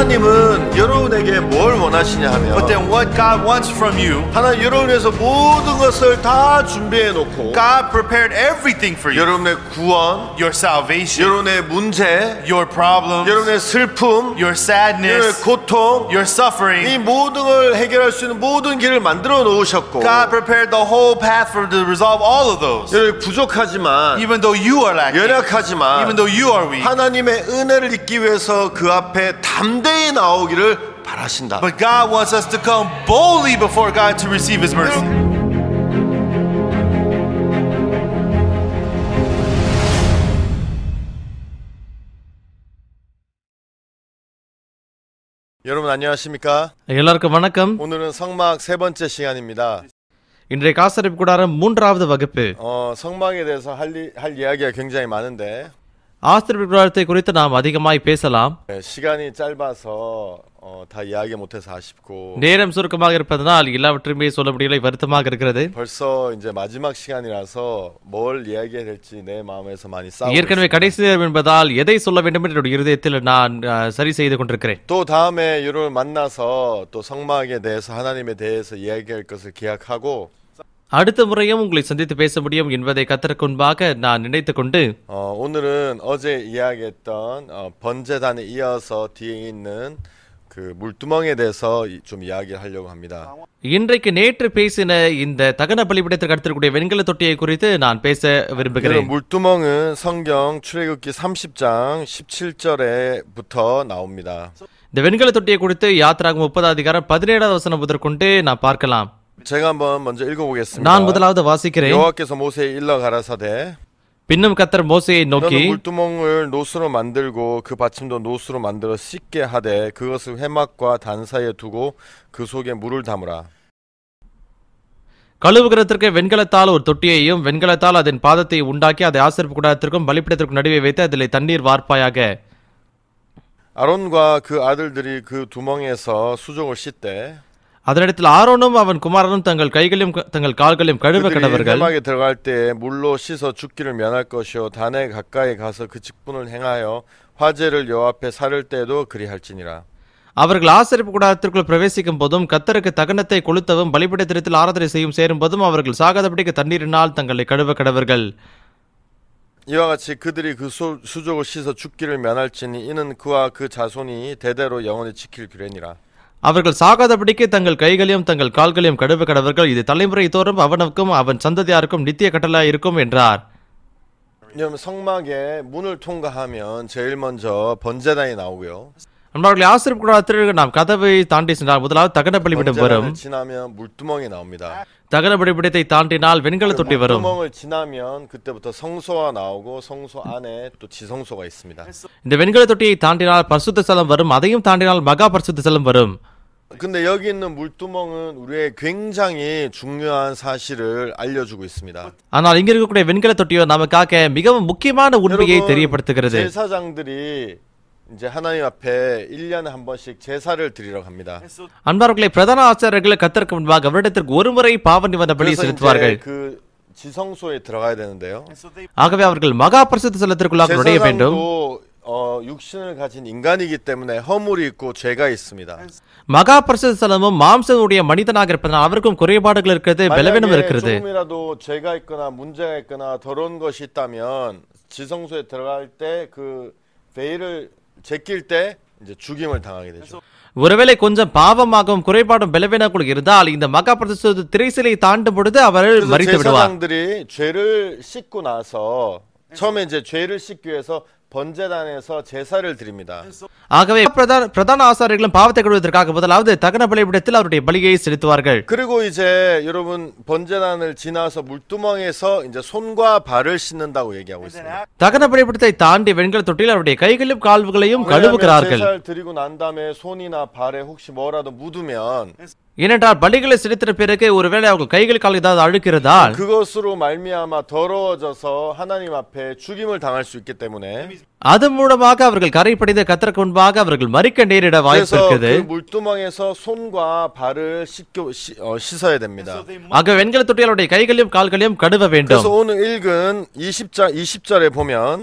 하나님은 여러분에게 뭘 원하시냐 하면 But then what God wants from you, 하나님 여러분을 위해서 모든 것을 다 준비해 놓고 God prepared everything for you. 여러분의 구원, Your salvation, 여러분의 문제, your problems, 여러분의 슬픔, your 여러분의 sadness, 고통 your 이 suffering. 모든 걸 해결할 수 있는 모든 길을 만들어 놓으셨고 God prepared the whole path for to resolve all of those. 여러분 부족하지만 Even though you are lacking, 연약하지만 even though you are weak, 하나님의 은혜를 입기 위해서 그 앞에 담대히 나오기를 바라신다. but God wants us to come boldly before God to receive His mercy. 여러분 안녕하십니까? எல்லாருக்கும் வணக்கம் 오늘은 성막 세 번째 시간입니다. இன்றைய காசரிப்பு கூடாரம் மூன்றாவது வகுப்பு 어, 성막에 대해서 할, 이- 할 이야기가 굉장히 많은데 ஆசிரியப்பு கூடாரத்தை குறித்து நாம் அதிகமாய் பேசலாம் 네, 시간이 짧아서 어, 다 이야기 못해서 아쉽고 நேரம் சுருக்கமாக இருப்பதனால் எல்லாவற்றையுமே சொல்ல முடியலை வருத்தமாக இருக்கிறது 벌써 이제 마지막 시간이라서 뭘 이야기해야 될지 내 마음에서 많이 싸우고 ஏற்கனவே 있습니다. கடைசி நேரம் என்பதால் எதை சொல்ல வேண்டும் என்று என்னுடைய இருதயத்தில் நான் அஹ், சரி செய்து கொண்டிருக்கிறேன் 또 다음에 여러분 만나서 또 성막에 대해서 하나님에 대해서 이야기할 것을 기약하고 அடுத்த முறையும் உங்களை சந்தித்து பேச முடியும் என்பதை கத்தருக்கு முன்பாக நான் நினைத்துக் கொண்டு 어, 오늘은 어제 이야기했던 어, 번제단에 이어서 뒤에 있는 그 물두멍에 대해서 이- 좀 이야기를 하려고 합니다. இன்றைக்கு நேற்று பேசின இந்த தகன பலிபிடத்திற்கு அடுத்திருக்கூடிய வெண்கல தொட்டியை குறித்து நான் பேச 여러분 விரும்புகிறேன் 물두멍은 성경 출애굽기 30장 17절에부터 나옵니다. இந்த வெண்கல தொட்டியை குறித்து யாத்திராகும் முப்பது அதிகாரம் பதினேழாவது வசனம் முதற்கொண்டு நான் பார்க்கலாம் 제가 한번 먼저 읽어보겠습니다. நான் முதலாவது வாசிக்கிறேன் 여호와께서 모세에 일러 가라사대 பின்னும் கத்தர் மோசையை நோக்கி 너는 물두멍을 노수로 만들고 그 받침도 노수로 만들어 씻게 하되 그것을 회막과 단 사이에 두고 그 속에 물을 담으라. கழுவுகிறதற்கு வெண்கலத்தால் ஒரு தொட்டியையும் வெண்கலத்தால் அதன் பாதத்தை உண்டாக்கி அதை ஆசிரியப்பு கூடாரத்திற்கும் பலிப்பிடத்திற்கும் நடுவே வைத்து அதில் தண்ணீர் வார்ப்பாயாக 아론과 그 아들들이 그 두멍에서 수족을 씻되 அதனிடத்தில் ஆரோனும் அவன் குமாரனும் தங்கள் கைகளையும் க- தங்கள் கால்களையும் கழுவ 그들이 கடவர்கள் 회막에 들어갈 때 물로 씻어 죽기를 면할 것이요 단에 가까이 가서 그 직분을 행하여 화제를 여 앞에 사를 때도 그리할지니라. அவர்கள் ஆசிரியப்பு கூடாரத்திற்குள் பிரவேசிக்கும் போதும் கத்தருக்கு தகனத்தை கொளுத்தவும் பலிப்பிடத்திடத்தில் ஆராதனை செய்யும் சேரும் போதும் அவர்கள் சாகாதபடிக்கு தண்ணீரினால் தங்களை கழுவ கடவர்கள் 이와 같이 그들이 그 수, 수족을 씻어 죽기를 면할지니 이는 그와 그 자손이 대대로 영원히 지킬 규례니라. அவர்கள் சாகாதபடிக்கு தங்கள் கைகளையும் தங்கள் கால்களையும் கழுவ கடவர்கள் இது தலைமுறை தோறும் அவனுக்கும் அவன் சந்ததியாருக்கும் நித்திய கட்டளாய் இருக்கும் என்றார் 여러분 성막에 문을 통과하면 제일 먼저 번제단이 나오고요. அன்பார்களே ஆசிரியப்பு கூடாரத்திற்கு நாம் கதவை தாண்டி சென்றால் முதலாவது தகன பலிபிடம் வரும் 번제단을 지나면 물두멍이 나옵니다. தகன பலிபிடத்தை தாண்டினால் வெண்கல தொட்டி வரும் 물두멍을 지나면 그때부터 성소가 나오고 성소 안에 또 지성소가 있습니다. இந்த வெண்கல தொட்டியை தாண்டினால் பரிசுத்த ஸ்தலம் வரும் அதையும் தாண்டினால் மகா பரிசுத்த ஸ்தலம் வரும் 근데 여기 있는 물두멍은 우리의 굉장히 중요한 사실을 알려주고 있습니다. ஆனால் இங்க இருக்கக்கூடிய வெண்கல தொட்டியோ நமக்காக மிகவும் முக்கியமான உண்மையை தெரியப்படுத்துகிறது 제사장들이 이제 하나님 앞에 1년에 한 번씩 제사를 드리러 갑니다. அன்பார்களே பிரதான ஆச்சாரர்கள் கத்தருக்கு முன்பாக வருடத்திற்கு ஒரு முறை பாவ நிவந்த பலி 그래서 செலுத்துவார்கள் 이제 그 지성소에 들어가야 되는데요. ஆகவே அவர்கள் மகா பரிசுத்த ஸ்தலத்திற்குள்ளாக நுழைய வேண்டும் 제사장도 어, 육신을 가진 인간이기 때문에 허물이 있고 죄가 있습니다. மகா பரிசுத்த ஸ்தலமும் மாம்சனுடைய மனிதனாக இருப்பதனால் அவருக்கும் குறைபாடுகள் இருக்கிறது பலவீனம் 만약에 இருக்கிறது 조금이라도 죄가 있거나 문제가 있거나 더러운 것이 있다면 지성소에 들어갈 때 그 베일을 제낄 때 이제 죽임을 당하게 되죠. ஒருவேளை கொஞ்சம் பாவமாகவும் குறைபாடும் பலவீனங்களும் இருந்தால் இந்த மகா பரிசுத்த திரைசிலை தாண்டும் பொழுது அவர்கள் 그래서 மறித்து விடுவார் 제사장들이 죄를 씻고 나서 처음에 이제 죄를 씻기 위해서 번제단에서 제사를 드립니다. ஆகவே பிரதான பிரதான ஆசாரியர்களும் பாவத்தை கழுவதற்காக முதலாவது தகன பலிபிடத்தில் அவருடைய பலியை செலுத்துவார்கள் 그리고 이제 여러분 번제단을 지나서 물두멍에서 이제 손과 발을 씻는다고 얘기하고 있습니다. தகன பலிபிடத்தை தாண்டி வெண்கல தொட்டியில் அவருடைய கைகளையும் கால்களையும் 왜냐하면 கழுவுகிறார்கள் 제사를 드리고 난 다음에 손이나 발에 혹시 뭐라도 묻으면 ஏனென்றால் பலிகளை செலுத்தின பிறகு ஒருவேளை அவர்கள் கைகள் கால் ஏதாவது அழுக்கிறதால் 그것으로 말미암아 더러워져서 하나님 앞에 죽임을 당할 수 있기 때문에 அது மூலமாக அவர்கள் கரை படிந்த கத்தருக்கு முன்பாக அவர்கள் மறிக்க நேரிட வாய்ப்பு 그래서 இருக்குது 그 물두멍에서 손과 발을 씻겨, 씻, 어, 씻어야 됩니다. ஆக வெண்கல தொட்டிகளுடைய கைகளையும் கால்களையும் கழுவ வேண்டும் 그래서 오늘 읽은 20절, 20절에 보면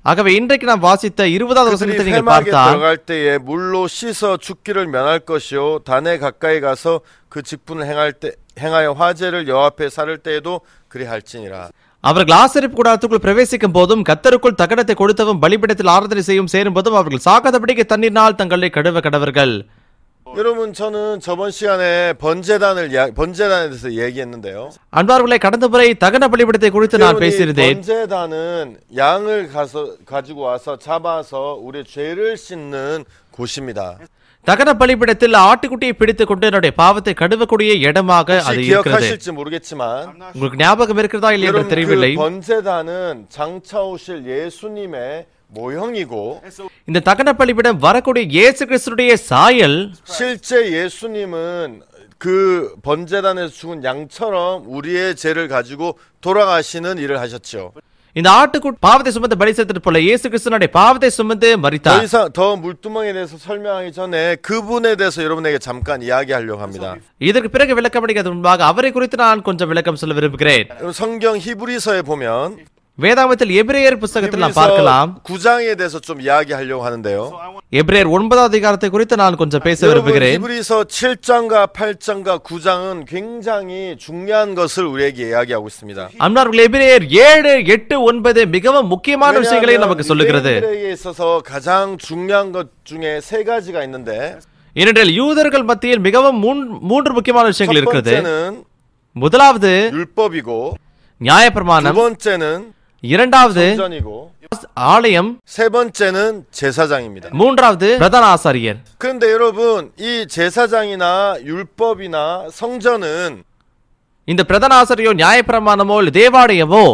ஆகவே இன்றைக்கு நாம் வாசித்த இருபதாவது 그들이 வசனத்தை நீங்கள் 회막에 பார்த்தால் 들어갈 때에 물로 씻어 죽기를 면할 것이요 단에 가까이 가서 그 직분을 행할 때 행하여 화제를 여 앞에 사를 때에도 그리할지니라. அவர்கள் ஆசரிப்பு கூடாரத்துக்குள் பிரவேசிக்கும் போதும் கத்தருக்குள் தகனத்தை கொடுத்தவும் பலிபிடத்தில் ஆராதனை செய்யும் சேரும் போதும் அவர்கள் சாகாதபடிக்கு தண்ணீர்னால் தங்களை கழுவ கடவர்கள் 여러분 저는 저번 시간에 번제단을 이야, 번제단에 대해서 얘기했는데요. அன்பார்களை கடந்த முறை தகன பலிபிடத்தை குறித்து நான் 여러분, 이 பேசியிருந்தேன் 번제단은 양을 가서 가지고 와서 잡아서 우리 죄를 씻는 곳입니다. தகன பலிபிடத்தில் ஆட்டுக்குட்டியை பிடித்துக் கொண்டு என்னுடைய பாவத்தை கழுவக்கூடிய இடமாக அது 혹시 இருக்கிறது 기억하실지 모르겠지만 உங்களுக்கு ஞாபகம் இருக்கிறதா இல்லை என்று 여러분 தெரியவில்லை 그 번제단은 장차 오실 예수님의 모형이고 இந்த தகன பலிபிடம் வரக்கூடிய இயேசு கிறிஸ்துடைய சாயல் 실제 예수님은 그 번제단에서 죽은 양처럼 우리의 죄를 가지고 돌아가시는 일을 하셨죠. இந்த ஆட்டுக்குட் பாவத்தை சுமந்து பலி செலுத்தது போல இயேசு கிறிஸ்துனுடைய பாவத்தை சுமந்து 더 மரித்தார் 이상 더 물두멍에 대해서 설명하기 전에 그분에 대해서 여러분에게 잠깐 이야기하려고 합니다. இதற்கு பிறகு விளக்கம் அளிக்கிறது முன்பாக அவரை குறித்து நான் கொஞ்சம் விளக்கம் சொல்ல விரும்புகிறேன் 여러분, 성경 히브리서에 보면 வேதாமத்தில் எபிரேயர் புஸ்தகத்தில் நாம் பார்க்கலாம் 9장에 대해서 좀 이야기하려고 하는데요. எபிரேயர் ஒன்பதாவது அதிகாரத்தை குறித்து நான் கொஞ்சம் பேச 여러분 விரும்புகிறேன் 히브리서 7장과 8장과 9장은 굉장히 중요한 것을 우리에게 이야기하고 있습니다. அன்பார்கள் எபிரேயர் ஏழு எட்டு ஒன்பது மிகவும் முக்கியமான விஷயங்களை நமக்கு சொல்லுகிறது 유대인들에게 있어서 가장 중요한 것 중에 세 가지가 있는데 ஏனென்றால் யூதர்கள் மத்தியில் மிகவும் மூன்- மூன்று முக்கியமான 첫 விஷயங்கள் இருக்கிறது 번째는 முதலாவது 율법이고 두 நியாயப்பிரமாணம் 번째는 இரண்டாவது 성전이고 ஆலயம் 세 번째는 제사장입니다. மூன்றாவது பிரதான ஆசாரியர் 그런데 여러분 이 제사장이나 율법이나 성전은 இந்த பிரதான ஆசாரியோ நியாயப்பிரமாணமோ இல்லை தேவாலயமோ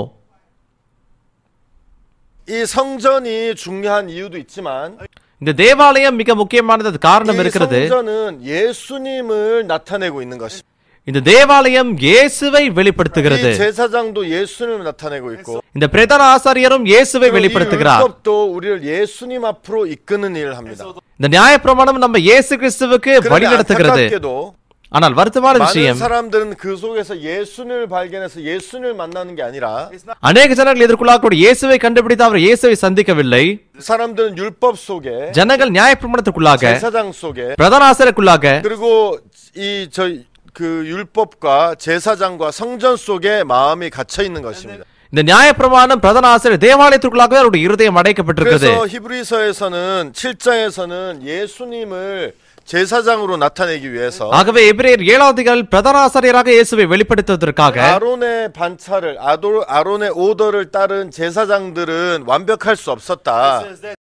이 성전이 중요한 이유도 있지만 இந்த தேவாலயம் மிக முக்கியமானது அது காரணம் 이 இருக்கிறது 성전은 예수님을 나타내고 있는 것입니다. இந்த தேவாலயம் இயேசுவை வெளிப்படுத்துகிறது 이 제사장도 예수님을 나타내고 있고 இந்த பிரதான ஆசாரியரும் இயேசுவை 그리고 이 வெளிப்படுத்துகிறார் 율법도 우리를 예수님 앞으로 이끄는 일을 합니다. இந்த நியாயப்பிரமாணம் நம்ம இயேசு கிறிஸ்துவுக்கு 그런데 வழிநடத்துகிறது 안타깝게도 ஆனால் வருத்தமான 많은 விஷயம் 사람들은 그 속에서 예수님을 발견해서 예수님을 만나는 게 아니라 அநேக ஜனங்கள் இதற்குள்ளாக இயேசுவை கண்டுபிடித்து அவர் இயேசுவை சந்திக்கவில்லை 사람들은 율법 속에 ஜனங்கள் நியாயப்பிரமாணத்துக்குள்ளாக 제사장 속에 பிரதான ஆசாரியருக்குள்ளாக 그리고 이 저 그 율법과 제사장과 성전 속에 마음이 갇혀 있는 것입니다. இந்த நியாயப்பிரமாணம் பிரதான ஆசிரியர் தேவாலயத்திற்குள்ளாகவே அவருடைய இருதயம் அடைக்கப்பட்டிருக்கிறது 그래서 히브리서에서는 7장에서는 예수님을 제사장으로 나타내기 위해서 ஆகவே எபிரேயர் ஏழாவது அதிகாரில் பிரதான ஆசாரியராக இயேசுவை வெளிப்படுத்துவதற்காக 아론의 반차를 아도, 아론의 오더를 따른 제사장들은 완벽할 수 없었다.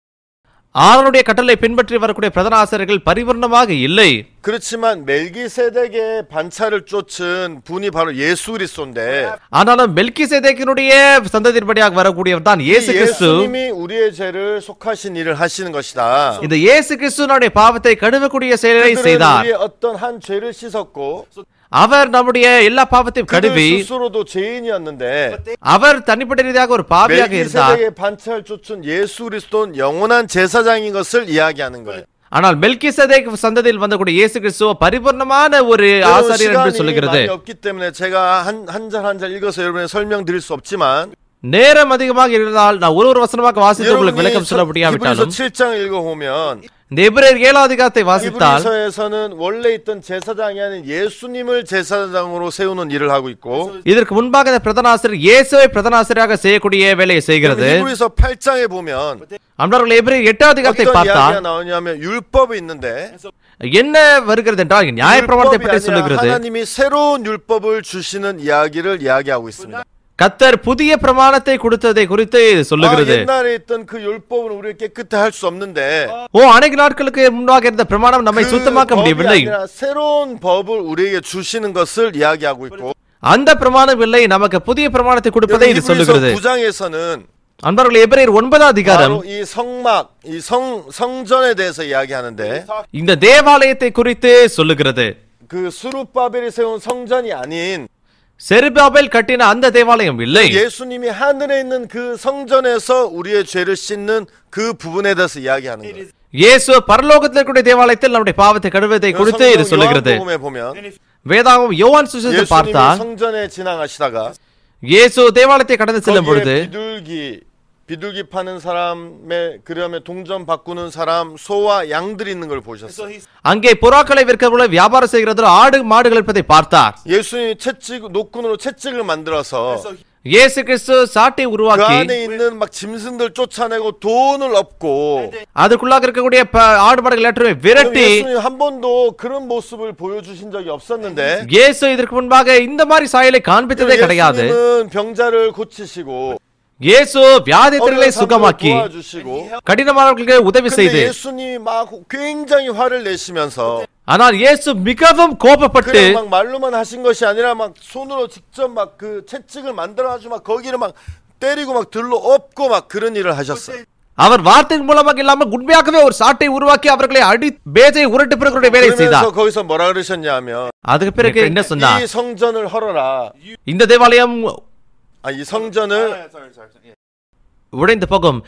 ஆரோனுடைய கட்டளை பின்பற்றி வரக்கூடிய பிரதான ஆசிரியர்கள் பரிபூர்ணமாக இல்லை 그렇지만 멜기세덱의 반차를 쫓은 분이 바로 예수 그리스도인데 ஆனாலும் மெல்கிசேதேக்கினுடைய சந்ததியின்படியாக வரக்கூடியவர் தான் 이 இயேசு கிறிஸ்து 예수님이 우리의 죄를 속하신 일을 하시는 것이다. இந்த இயேசு கிறிஸ்துனுடைய பாவத்தை கழுவக்கூடிய செயலை 그들은 செய்தார் 우리의 어떤 한 죄를 씻었고 அவர் நம்முடைய எல்லா பாவத்தையும் 그들 கழுவி 스스로도 죄인이었는데 அவர் தனிப்பட்ட ரீதியாக ஒரு பாவியாக இருந்தார் 멜기세덱의 반차를 쫓은 예수 그리스도는 영원한 제사장인 것을 이야기하는 거예요. ஆனால் மெல்கிசேதேக் சந்ததியில் வந்தக்கூடிய இயேசு கிறிஸ்துவ பரிபூர்ணமான ஒரு 여러분, ஆசாரியர் என்று 시간이 சொல்லுகிறது 많이 없기 때문에 제가 한 한 절 한 절 읽어서 여러분에 설명드릴 수 없지만 நேரம் அதிகமாக இருந்தால் நான் ஒரு ஒரு வசனமாக வாசித்து உங்களுக்கு 여러분이 விளக்கம் சொல்ல 히브리서 முடியாவிட்டாலும் 7장 읽어보면 இந்த எபிரேயர் ஏழாவது அதிகாரத்தை வாசித்தால் 히브리서에서는 원래 있던 제사장이 아닌 예수님을 제사장으로 세우는 일을 하고 있고 இதற்கு முன்பாக இந்த பிரதான ஆசிரியர் இயேசுவை பிரதான ஆசிரியராக செய்யக்கூடிய வேலையை செய்கிறது 히브리서 8장에 보면 அன்றவர்கள் எபிரேயர் எட்டாவது அதிகாரத்தை 어떤 பார்த்தால் 이야기가 나오냐면 율법이 있는데 என்ன வருகிறது என்றால் நியாயப்பிரமாணத்தை 율법이 பற்றி 아니라 சொல்லுகிறது 하나님이 새로운 율법을 주시는 이야기를 이야기하고 있습니다. கத்தர் புதிய பிரமாணத்தை கொடுத்ததை குறித்து இது 아, சொல்லுகிறது 옛날에 있던 그 율법은 우리를 깨끗해 할 수 없는데 ஓ அநேக நாட்களுக்கு முன்பாக இருந்த பிரமாணம் நம்மை 그 சுத்தமாக்க 법이 முடியவில்லை 아니라 새로운 법을 우리에게 주시는 것을 이야기하고 있고 அந்த பிரமாணம் இல்லை நமக்கு புதிய பிரமாணத்தை கொடுப்பதை இது 히브리서 சொல்லுகிறது 9장에서는 அன்பர்கள் எபிரேயர் ஒன்பதாம் அதிகாரம் 바로 이 성막, 이 성, 성전에 대해서 이야기하는데 இந்த தேவாலயத்தை குறித்து சொல்லுகிறது 그 수룹바벨이 세운 성전이 아닌 செருபாபேல் கட்டின அந்த தேவாலயம் இல்லை 예수님이 하늘에 있는 그 성전에서 우리의 죄를 씻는 그 부분에 대해서 이야기하는 거예요. இயேசு பரலோகத்தில் இருக்கக்கூடிய தேவாலயத்தில் நம்முடைய பாவத்தை கழுவதை குறித்து இது 성경 சொல்லுகிறது 요한복음에 보면 வேதாகம் யோவான் சுசேஷத்தை 예수님이 பார்த்தால் 성전에 지나가시다가 இயேசு தேவாலயத்தை கடந்து செல்லும் 거기에 பொழுது 비둘기 비둘기 파는 사람의 그다음에 동전 바꾸는 사람 소와 양들이 있는 걸 보셨어요. அங்கே புறாக்களை விற்கிறவர்களை வியாபாரம் செய்கிறதில் ஆடு மாடுகள் இருப்பதை பார்த்தார் 예수님이 채찍 노끈으로 채찍을 만들어서 இயேசு கிறிஸ்து சாட்டை 그 உருவாக்கி 안에 있는 막 짐승들 쫓아내고 돈을 얻고 அதுக்குள்ளாக இருக்கக்கூடிய ப- ஆடு மாடுகள் ஏற்றுமே விரட்டி 예수님 한 번도 그런 모습을 보여주신 적이 없었는데 இயேசு இதற்கு முன்பாக இந்த மாதிரி சாயலை காண்பித்ததே கிடையாது 예수님은 병자를 고치시고 இயேசு வியாதித்தர்களை 어려운 사람들을 சுகமாக்கி 도와주시고 கடினமானவர்களுக்கு உதவி 근데 செய்து 예수님이 막 굉장히 화를 내시면서 ஆனால் இயேசு மிகவும் கோபப்பட்டு 그냥 막 말로만 하신 것이 아니라 막 손으로 직접 막 그 채찍을 만들어가지고 막 거기를 막 때리고 막 들로 엎고 막 그런 일을 하셨어요. அவர் வார்த்தையின் மூலமாக இல்லாமல் உண்மையாகவே ஒரு சாட்டை உருவாக்கி அவர்களை அடி பேஜை உருட்டு பிறகுடைய வேலை 그러면서 செய்தார் 거기서 뭐라 그러셨냐면 அதுக்கு பிறகு என்ன சொன்னார் 이 성전을 헐어라. இந்த தேவாலயம் 아, 이 성전을 உடைந்து போகும்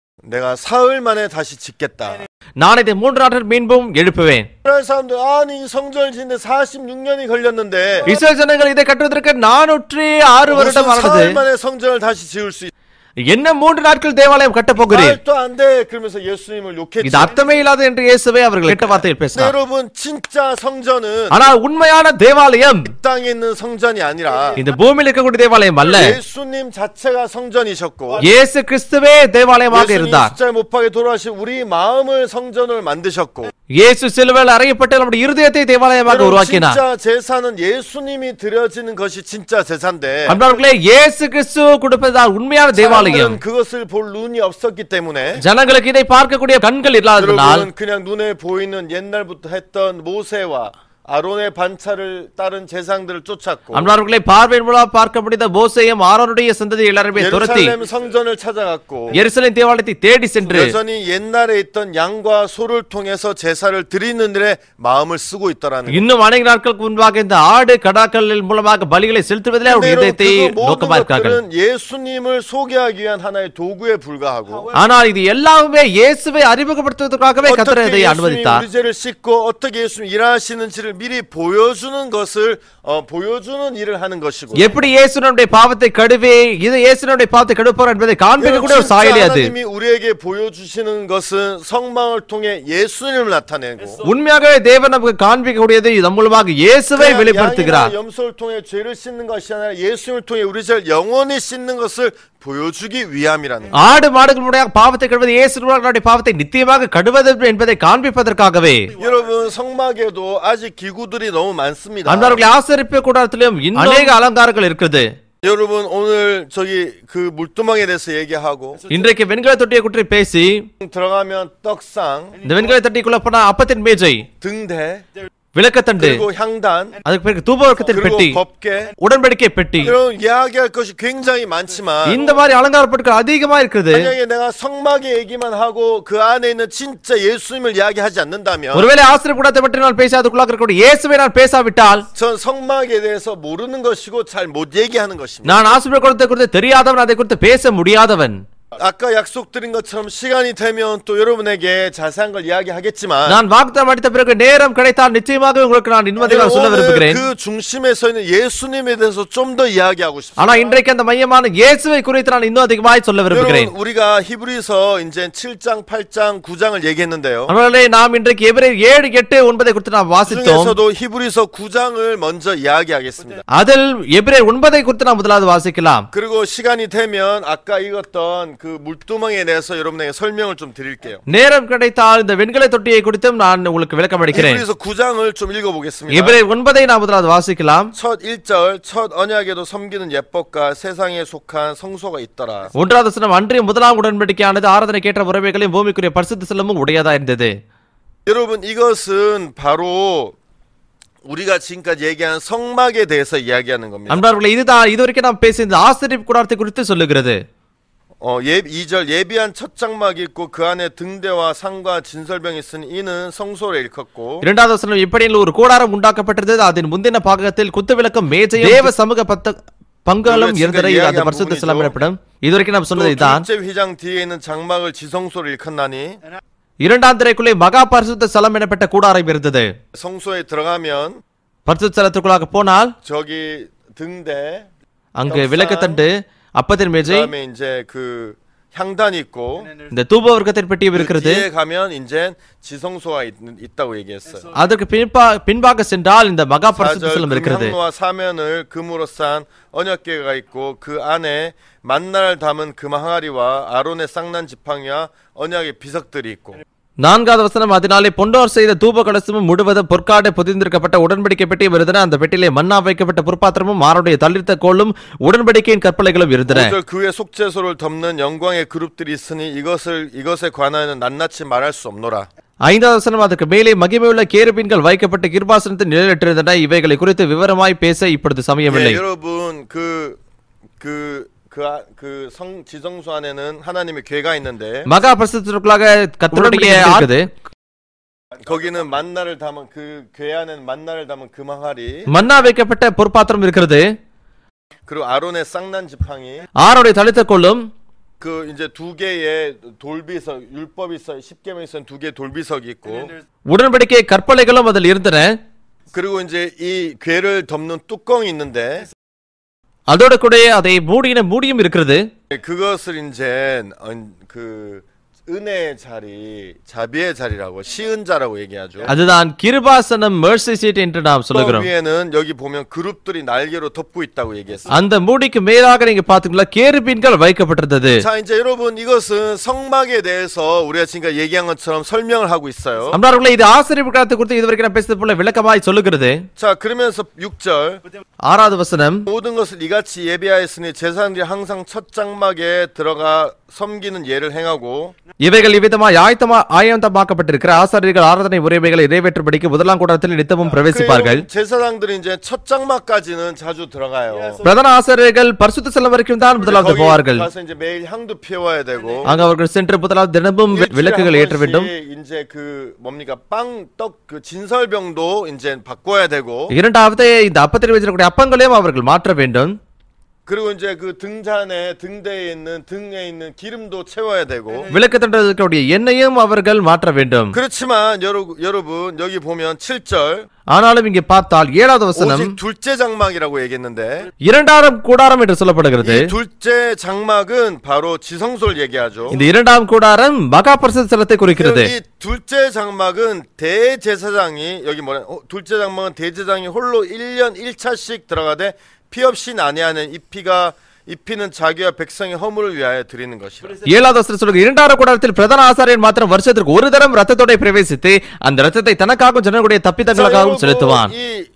내가 사흘 만에 다시 짓겠다. நான் இதை மூன்று நாட்கள் மீண்டும் எழுப்புவேன் 이스라엘 사람들 아니 이 성전을 짓는데 46년이 걸렸는데 இஸ்ரேல் ஜனங்கள் இதை கட்டுவதற்கு நானூற்றி ஆறு 무슨 வருடம் ஆனது 사흘 만에 성전을 다시 지을 수 있... என்ன மூன்று நாட்கள் தேவாலயம் கட்ட போகிறேன் 말도 안 돼. 그러면서 예수님을 இது 욕했지. அர்த்தமே இல்லாத என்று இயேசுவே அவர்கள் கெட்ட வார்த்தையில் 근데 பேசினார் 여러분 진짜 성전은 ஆனால் உண்மையான தேவாலயம் 이 땅에 있는 성전이 아니라 இந்த பூமியில் இருக்கக்கூடிய தேவாலயம் அல்ல 예수님 자체가 성전이셨고 இயேசு கிறிஸ்துவே தேவாலயமாக 예수님 இருந்தார் 십자에 못 박에 돌아가신 우리 마음을 성전을 만드셨고 இயேசு சிலுவையில் அறையப்பட்டு நம்முடைய இருதயத்தை தேவாலயமாக 여러분 உருவாக்கினார் 진짜 제사는 예수님이 드려지는 것이 진짜 제사인데 அன்பார்களே இயேசு கிறிஸ்து கொடுப்பதுதான் உண்மையான தேவாலயம் 사람들은 그것을 볼 눈이 없었기 때문에 ஜனங்களுக்கு இதை பார்க்கக்கூடிய கண்கள் இல்லாததனால் 여러분 그냥 눈에 보이는 옛날부터 했던 모세와 아론의 반차를 따른 제상들을 쫓았고 அன்பார்களே பார்வையின் மூலம் பார்க்க முடிந்த மோசையும் ஆரோனுடைய சந்ததி எல்லாருமே துரத்தி 예루살렘 성전을 찾아갔고 எருசலேம் தேவாலயத்தை தேடி சென்று 여전히 옛날에 있던 양과 소를 통해서 제사를 드리는 일에 마음을 쓰고 있더라는 거예요. இன்னும் அநேக நாட்களுக்கு முன்பாக இந்த ஆடு கடாக்கள் மூலமாக பலிகளை செலுத்துவதிலே அவருடைய 근데 இதயத்தை 여러분, 그 모든 நோக்கமா இருக்கார்கள் 것들은 예수님을 소개하기 위한 하나의 도구에 불과하고 ஆனால் இது எல்லாமே இயேசுவை அறிமுகப்படுத்துவதற்காகவே கத்தர் 어떻게 இதை 예수님이 அனுமதித்தார் 우리 죄를 씻고 어떻게 예수님 일하시는지를 미리 보여주는 것을 어, 보여주는 일을 하는 것이고 எப்படி இயேசுனுடைய பாவத்தை கழுவி இது இயேசுனுடைய பாவத்தை கழுப்பார் என்பதை காண்பிக்கக்கூடிய ஒரு 진짜 சாயலி அது 하나님이 우리에게 보여주시는 것은 성망을 통해 예수님을 나타내고 உண்மையாகவே தேவன் நமக்கு காண்பிக்கக்கூடியது இதன் மூலமாக இயேசுவை 그냥 வெளிப்படுத்துகிறார் 양이나 염소를 통해 죄를 씻는 것이 아니라 예수님을 통해 우리 죄를 영원히 씻는 것을 보여주기 위함이라는 거예요. ஆடு மாடுகள் மூலமாக பாவத்தை கழுவது இயேசுடைய பாவத்தை நித்தியமாக கடுவது என்பதை காண்பிப்பதற்காகவே 여러분 성막에도 아직 기구들이 너무 많습니다. அன்பார்களை ஆசரிப்பு கூடாரத்திலும் இன்னும் அநேக அலங்காரங்கள் இருக்குது 여러분 오늘 저기 그 물두멍에 대해서 얘기하고 இன்றைக்கு வெண்கல தொட்டியை குற்றி பேசி 들어가면 떡상, இந்த வெண்கல தொட்டிக்குள்ள போனா அப்பத்தின் மேஜை 등대, விளக்கத்தண்டு 그리고 향단, அதுக்கு பிறகு தூபவர்க்கத்தின் பெட்டி 그리고 법계 உடன்படிக்கை பெட்டி 이런 이야기할 것이 굉장히 많지만 இந்த மாதிரி அலங்கார பொருட்கள் அதிகமா இருக்குது 만약에 내가 성막의 얘기만 하고 그 안에 있는 진짜 예수님을 이야기하지 않는다면 ஒருவேளை ஆசிரியர் கூடத்தை பற்றி நான் பேசி அதுக்குள்ளாக இருக்கக்கூடிய இயேசுவை நான் பேசாவிட்டால் 전 성막에 대해서 모르는 것이고 잘 못 얘기하는 것입니다. நான் ஆசிரியர் கூடத்தை குறித்து தெரியாதவன் அதை குறித்து பேச முடியாதவன் 아까 약속드린 것처럼 시간이 되면 또 여러분에게 자세한 걸 이야기하겠지만 நான் வாக்குத்தம் அடித்த பிறகு நேரம் கிடைத்தால் நிச்சயமாக உங்களுக்கு நான் நிம்மதியாக சொல்ல 오늘 விரும்புகிறேன் 그 중심에 서 있는 예수님에 대해서 좀 더 이야기하고 싶습니다. ஆனா இன்றைக்கு அந்த மையமான இயேசுவை குறித்து நான் இன்னும் அதிகமாய் சொல்ல விரும்புகிறேன் 여러분 우리가 히브리서 이제 7장, 8장, 9장을 얘기했는데요. அவர்களே நாம் இன்றைக்கு எபிரேயர் ஏழு எட்டு ஒன்பதை குறித்து நாம் வாசித்தோம் 중에서도 히브리서 9장을 먼저 이야기하겠습니다. அதில் எபிரேயர் ஒன்பதை குறித்து நாம் முதலாவது வாசிக்கலாம் 그리고 시간이 되면 아까 읽었던 그 물두멍에 대해서 여러분에게 설명을 좀 드릴게요. நேரம் கிடைத்தால் இந்த வெண்கல தொட்டியை குறித்தும் நான் உங்களுக்கு விளக்கம் அளிக்கிறேன் 히브리서 9장을 좀 읽어보겠습니다. எபிரேயர் ஒன்பதை நாம் முதலாவது வாசிக்கலாம் 첫 1절 첫 언약에도 섬기는 예법과 세상에 속한 성소가 있더라. ஒன்றாவது வசனம் அன்றைய முதலாம் உடன்படிக்கையானது ஆராதனை கேட்ட உறவைகளையும் பூமிக்குரிய பரிசுத்த செல்லமும் உடையதா இருந்தது 여러분 이것은 바로 우리가 지금까지 얘기한 성막에 대해서 이야기하는 겁니다. அன்பார்களே இதுதான் இதுவரைக்கும் நாம் பேசிய இந்த ஆசிரியர் கூடாரத்தை குறித்து சொல்லுகிறது 어, 예, 2절 예비한 첫 장막이 있고 그 안에 등대와 상과 진설병이 있으니 이는 성소를 일컫고 இரண்டாவது வசனம் இப்படியில் ஒரு கூடாரம் உண்டாக்கப்பட்டது அதன் முந்தின பாகத்தில் குத்து விளக்கம் மேஜையும் தேவ சமூக பத்த பங்களும் இருந்தது இது அந்த பரிசுத்த ஸ்தலம் எனப்படும் இதுவரைக்கும் நாம் 또 சொன்னது இதுதான் 둘째 휘장 뒤에 있는 장막을 지성소를 일컫나니 இரண்டாம் திரைக்குள்ளே மகா பரிசுத்த ஸ்தலம் எனப்பட்ட கூடாரம் இருந்தது 성소에 들어가면 பரிசுத்த ஸ்தலத்துக்குள்ளாக போனால் 저기 등대 அங்கு 역사. விளக்கத்தண்டு அப்பத்தின் மேஜை 그다음에 이제 그 향단이 있고 இந்த தூப வர்க்கத்தின் பெட்டியும் 그 இருக்கிறது 뒤에 가면 이제 지성소가 있, 있다고 얘기했어요. அதற்கு பின்பா பின்பாக சென்றால் இந்த மகா பரிசுத்த 4절 ஸ்தலம் இருக்கிறது 금향로와 사면을 금으로 싼 언약궤가 있고 그 안에 만나를 담은 금 항아리와 아론의 쌍난 지팡이와 언약의 비석들이 있고 நான்காவது வசனம் அதனாலே பொன்னோர் செய்த தூப கலசமும் முழுவதும் பொற்காடை பொதிந்திருக்கப்பட்ட உடன்படிக்கை பெட்டியும் இருந்தன அந்த பெட்டியிலே மன்னா வைக்கப்பட்ட பொற்பாத்திரமும் மாருடைய தளிர்த்த கோலும் உடன்படிக்கையின் கற்பலைகளும் இருந்தன 5절 그의 속죄소를 덮는 영광의 그룹들이 있으니 이것을 이것에 관하여는 낱낱이 말할 수 없노라. ஐந்தாவது வசனம் அதற்கு மேலே மகிமையுள்ள கேருபீன்கள் வைக்கப்பட்ட கிருபாசனத்தில் நிழலிட்டிருந்தன இவைகளை குறித்து விவரமாய் பேச இப்பொழுது சமயமில்லை 예, 여러분 그그그그성 지성소 안에는 하나님의 궤가 있는데 மகா பரிசுத்தருக்குள்ளாக கர்த்தருடைய இருக்குது 거기는 만나를 담은 그 궤 안에는 만나를 담은 금 항아리 மன்னா வைக்கப்பட்ட பொற்பாத்திரம் இருக்கிறது 그리고 아론의 쌍난 지팡이 ஆரோடைய தளித்த கோலும் 그 이제 두 개의 돌비석 율법이 있어 십계명이 있어 두 개의 돌비석이 있고 உடன்படிக்கை கற்பலைகளும் அதில் இருந்தன 그리고 이제 이 궤를 덮는 뚜껑이 있는데 அதோட கூட அதை மூடின மூடியும் இருக்கிறது 그것을 이제 어, 그 은혜의 자리, 자비의 자리라고 시은 자라고 얘기하죠. அதுதான் கிருபாசனம் mercy seat என்று நாம் 또 சொல்லுகிறோம் 위에는 여기 보면 그룹들이 날개로 덮고 있다고 얘기했어요. அந்த மூடிக்கு மேலாக நீங்க பாத்தீங்களா கேருபீன்கள் வைக்கப்பட்டிருந்தது 자 이제 여러분 이것은 성막에 대해서 우리가 지금까지 얘기한 것처럼 설명을 하고 있어요. அன்றார்களே இது ஆசிரியர் காலத்தை குறித்து இதுவரைக்கும் நான் பேசுறது போல விளக்கமாய் சொல்லுகிறது 자 그러면서 6절 ஆறாவது வசனம் 모든 것을 이같이 예비하였으니 제사장들이 항상 첫 장막에 들어가 섬기는 예를 행하고 இவைகள் இவ்விதமாய் ஆயத்தமா ஆயத்தமாக்கப்பட்டிருக்கிற ஆசாரியர்கள் ஆராதனை உரிமைகளை நிறைவேற்றும்படிக்கு முதலாம் கூட்டத்தில் நித்தமும் பிரவேசிப்பார்கள் 그 제사장들이 이제 첫 장막까지는 자주 들어가요. பிரதான ஆசாரியர்கள் பரிசுத்த செல்லம் வரைக்கும் தான் முதலாவது 거기 போவார்கள் 가서 이제 매일 향도 피워야 되고 அங்க அவர்கள் சென்று முதலாவது தினமும் வி- 일주일에 விளக்குகள் 한 ஏற்ற வேண்டும் 번씩 이제 그 뭡니까 빵 떡 그 진설병도 이제 바꿔야 되고 இரண்டாவது இந்த அப்பத்தில் வச்சிருக்கக்கூடிய அப்பங்களையும் அவர்கள் மாற்ற வேண்டும் 그리고 이제 그 등잔에 등대에 있는 등에 있는 기름도 채워야 되고 விளக்கு தண்டக்கூடிய எண்ணெயும் அவர்கள் மாற்ற வேண்டும் 그렇지만 여러분 여러분 여기 보면 7절 ஆனாலும் இங்கே பார்த்தால் ஏழாவது வசனம் 오직 둘째 장막이라고 얘기했는데 இரண்டாம் கூடாரம் என்று சொல்லப்படுகிறது 이 둘째 장막은 바로 지성소를 얘기하죠. இந்த இரண்டாம் கூடாரம் மகா பரிசுத்த ஸ்தலத்தை குறிக்கிறது 이 둘째 장막은 대제사장이 여기 뭐냐 어, 둘째 장막은 대제사장이 홀로 1년 1차씩 들어가되 피 없이 난해하는 이 피가 이 피는 자기와 백성의 허물을 위하여 드리는 것이라. ஏழாவது வசனம் சொல்லுங்க இரண்டாவது கூடாரத்தில் பிரதான ஆசாரியர் மாத்திரம் வருஷத்திற்கு ஒரு தரம் ரத்தத்தோட பிரவேசித்து அந்த ரத்தத்தை தனக்காகவும் ஜனங்களுடைய 자, தப்பித்தங்களுக்காகவும் செலுத்துவான்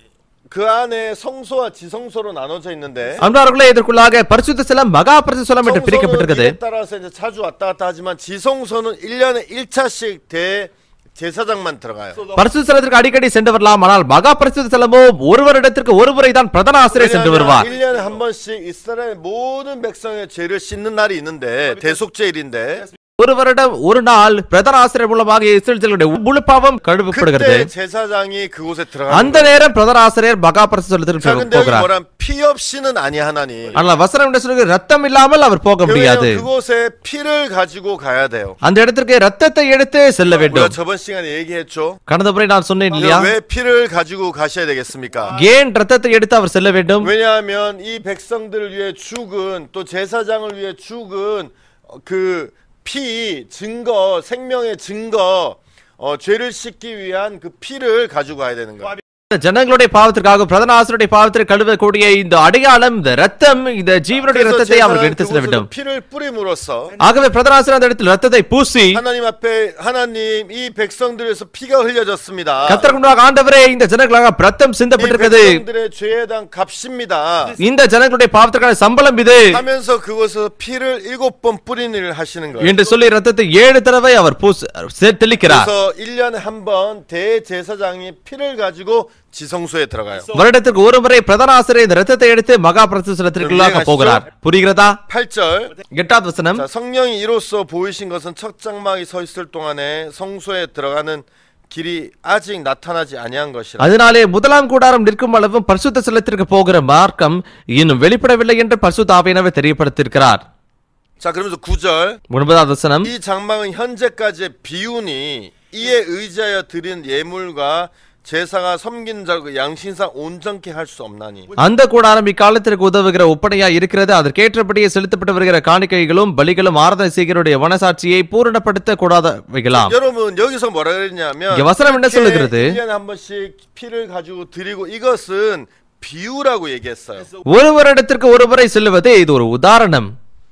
이그 안에 성소와 지성소로 나눠져 있는데 அன்றார்களே இதற்குள்ளாக பரிசுத்த ஸ்தலம் மகா பரிசுத்த ஸ்தலம் என்று 성소는 பிரிக்கப்பட்டிருக்கிறது 일에 따라서 이제 자주 왔다 갔다 하지만 지성소는 1년에 1차씩 대 제사장만 들어가요. பரிசுத்த ஸ்தலத்திற்கு அடிக்கடி சென்று வரலாம் ஆனால் மகா பரிசுத்த ஸ்தலமோ ஒரு வருடத்திற்கு ஒரு முறை தான் பிரதான ஆசிரியர் சென்று வருவார் 1년에 한 번씩 이스라엘 모든 백성의 죄를 씻는 날이 있는데 대속죄일인데 ஒரு வருடம் ஒரு நாள் பிரதான ஆசிரியர் மூலமாக இஸ்ரேலுடைய முழு பாவம் கழுவப்படுகிறது 그때 제사장이 그곳에 들어가는 அந்த நேரம் பிரதான ஆசிரியர் மகா பரிசுத்த 자 ஸ்தலத்திற்கு 근데 여기 போகிறார் 뭐란 피 없이는 아니 하나님 ஆனால் வசனம் என்ன சொல்லுங்க ரத்தம் இல்லாமல் அவர் போக முடியாது 왜냐면 그곳에 피를 가지고 가야 돼요 அந்த இடத்திற்கு ரத்தத்தை எடுத்து செல்ல 우리가 வேண்டும் 저번 시간에 얘기했죠 கடந்த முறை நான் சொன்னேன் இல்லையா 왜 피를 가지고 가셔야 되겠습니까 ஏன் ரத்தத்தை எடுத்து அவர் செல்ல வேண்டும் 왜냐하면 이 백성들을 위해 죽은 또 제사장을 위해 죽은 어, 그 피 증거 생명의 증거 어, 죄를 씻기 위한 그 피를 가지고 가야 되는 거예요. இந்த ஜனங்களுடைய பாவத்திற்காக பிரதான ஆசிரியருடைய பாவத்திற்கு கழுவக்கூடிய இந்த அடையாளம் இந்த ரத்தம் இந்த ஜீவனுடைய 그래서 ரத்தத்தை அவர்கள் 제사장은 எடுத்து செல்ல வேண்டும் 그곳에서 피를 뿌림으로써 ஆகவே பிரதான ஆசிரியர் அந்த இடத்தில் ரத்தத்தை பூசி 하나님 앞에 하나님 이 백성들에서 피가 흘려졌습니다. கத்தருக்கு முன்பாக ஆண்டவரே இந்த ஜனங்களாக ரத்தம் 이 சிந்தப்பட்டிருக்கிறது 백성들의 죄에 대한 값입니다. இந்த ஜனங்களுடைய பாவத்திற்கான சம்பளம் இது 하면서 그곳에서 피를 일곱 번 뿌리는 일을 하시는 거예요. என்று சொல்லி ரத்தத்தை ஏழு தடவை அவர் பூச செ- தெளிக்கிறார் 그래서 1년에 한 번 대제사장이 피를 가지고 지성소에 들어가요. வருடத்திற்கு ஒரு முறை பிரதான ஆசிரியர் இந்த ரத்தத்தை எடுத்து மகா பிரசுரத்திற்குள்ளாக போகிறார் புரிகிறதா 8절 எட்டாவது வசனம் 자, 성령이 이로써 보이신 것은 첫 장막이 서 있을 동안에 성소에 들어가는 길이 아직 나타나지 아니한 것이라. அதனாலே முதலாம் கூடாரம் நிற்கும் அளவும் பரிசுத்த ஸ்தலத்திற்கு போகிற மார்க்கம் இன்னும் வெளிப்படவில்லை என்று பரிசுத்த ஆவியானவர் தெரியப்படுத்தியிருக்கிறார் 자, 그러면서 9절 ஒன்பதாவது வசனம் 이 장막은 현재까지의 비운이 이에 의지하여 드린 예물과 제사가 섬긴 자 그 양신상 온전케 할 수 없나니 அந்த கூடாரம் இக்காலத்திற்கு உதவுகிற ஒப்பனையா இருக்கிறது அதற்கேற்றபடியே செலுத்தப்பட்டு வருகிற காணிக்கைகளும் பலிகளும் ஆராதனை செய்கிறவருடைய மனசாட்சியை பூரணப்படுத்த கூடாதவைகளாம் 여러분 여기서 뭐라 그랬냐면 이게 와사람 맨날 이렇게 그러더라도. 1년에 한 번씩 피를 가지고 드리고 이것은 비유라고 얘기했어요. ஒரு வருடத்திற்கு ஒரு முறை செல்லுவது இது ஒரு உதாரணம்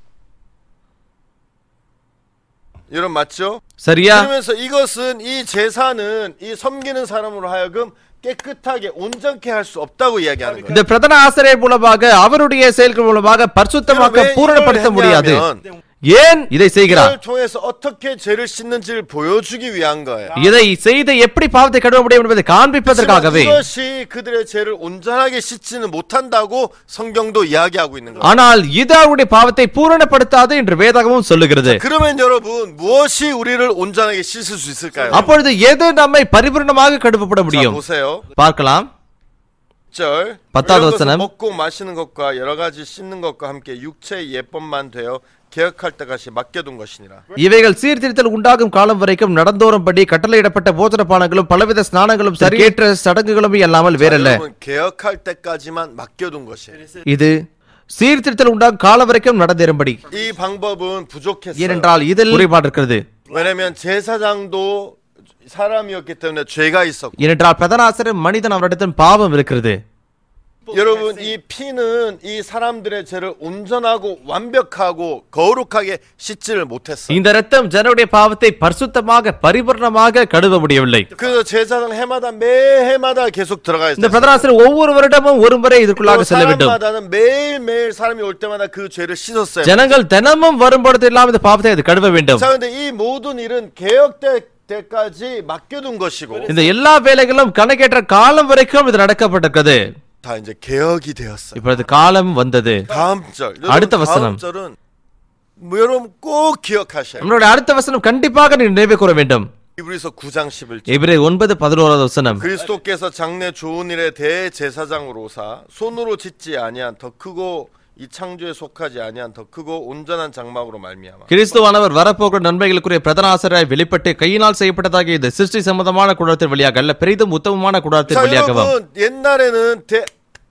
여러분 맞죠? சரியா 그러면서 이것은 이 제사는 이 섬기는 사람으로 하여금 깨끗하게 온전케 할 수 없다고 이야기하는 거예요. இந்த பிரதான ஆசிரியர் மூலமாக அவருடைய செயல்கள் மூலமாக பரிசுத்தமாக்க 왜 பூரணப்படுத்த 이걸 முடியாது 했냐면 ஏன் இதை செய்கிறார் 이걸 통해서 어떻게 죄를 씻는지를 보여주기 위한 거예요. இதை செய்து எப்படி பாவத்தை கழுவ முடியும் என்பதை 하지만 காண்பிப்பதற்காகவே 이것이 그들의 죄를 온전하게 씻지는 못한다고 성경도 이야기하고 있는 거예요. ஆனால் இது அவருடைய பாவத்தை பூரணப்படுத்தாது என்று வேதாகமும் சொல்லுகிறது 그러면 여러분 무엇이 우리를 온전하게 씻을 수 있을까요? அப்பொழுது எது நம்மை பரிபூர்ணமாக கழுவப்பட 자 முடியும் 보세요. பார்க்கலாம் 절 받다도 이런 것은 쓰는? 먹고 마시는 것과 여러 가지 씻는 것과 함께 육체의 예법만 되어 개혁할 때까지 맡겨둔 것이니라. இவைகள் சீர்திருத்தல் உண்டாகும் காலம் வரைக்கும் நடந்தோறும்படி கட்டளையிடப்பட்ட போஜன பானங்களும் பலவித ஸ்நானங்களும் சரியேற்ற சடங்குகளும் அல்லாமல் வேறல்ல 여러분 개혁할 때까지만 맡겨둔 것이에요. இது சீர்திருத்தல் உண்டாகும் காலம் வரைக்கும் நடந்தேறும்படி 이 방법은 부족했어요. ஏனென்றால் இதில் குறைபாடு இருக்கிறது 왜냐면 제사장도 사람이었기 때문에 죄가 있었고 ஏனென்றால் பிரதனாசிரியர் மனிதன் அவரிடத்தில் பாவம் இருக்கிறது 여러분 이 피는 이 사람들의 죄를 온전하고 완벽하고 거룩하게 씻지를 못했어요. இந்த ரத்தம் ஜனருடைய பாவத்தை பரிசுத்தமாக பரிபூர்ணமாக கழுவ முடியவில்லை 그래서 제사장 해마다 매 해마다 계속 들어가 இந்த 있어요. பிரதனாசிரியர் ஒவ்வொரு வருடமும் ஒரு முறை 또 இதற்குள்ளாக செல்ல வேண்டும் 사람마다는 매일 매일 사람이 올 때마다 그 죄를 씻었어요. ஜனங்கள் தினமும் வரும்பொழுது எல்லாம் இந்த பாவத்தை அது கழுவ வேண்டும் 자 근데 이 모든 일은 개혁될 때까지 맡겨둔 것이고 இந்த எல்லா வேலைகளும் கணக்கேற்ற காலம் வரைக்கும் இது நடக்கப்பட்டிருக்கிறது 다 이제 개혁이 되었어요. இப்பொழுது காலம் வந்தது 다음 절. 여러분, அடுத்த 다음 வசனம். 절은 뭐 여러분 꼭 기억하셔야 돼요. நம்மளுடைய அடுத்த வசனம் கண்டிப்பாக நீ நினைவு கூற வேண்டும் 이브리서 9장 11절. எபிரே ஒன்பது பதினோராவது வசனம் 그리스도께서 장래 좋은 일에 대제사장으로 오사 손으로 짓지 아니한 더 크고 이 창조에 속하지 아니한 더 크고 온전한 장막으로 말미암아 கிறிஸ்துவானவர் வரப்போகிற நன்மைகளுக்குரிய பிரதான ஆசிரியராய் வெளிப்பட்டு கையினால் செய்யப்பட்டதாகிய இந்த சிருஷ்டி சம்பந்தமான கூடாரத்தின் வழியாக அல்ல பெரிதும் உத்தமமான கூடாரத்தின் 자 வழியாகவும் 여러분 옛날에는 대,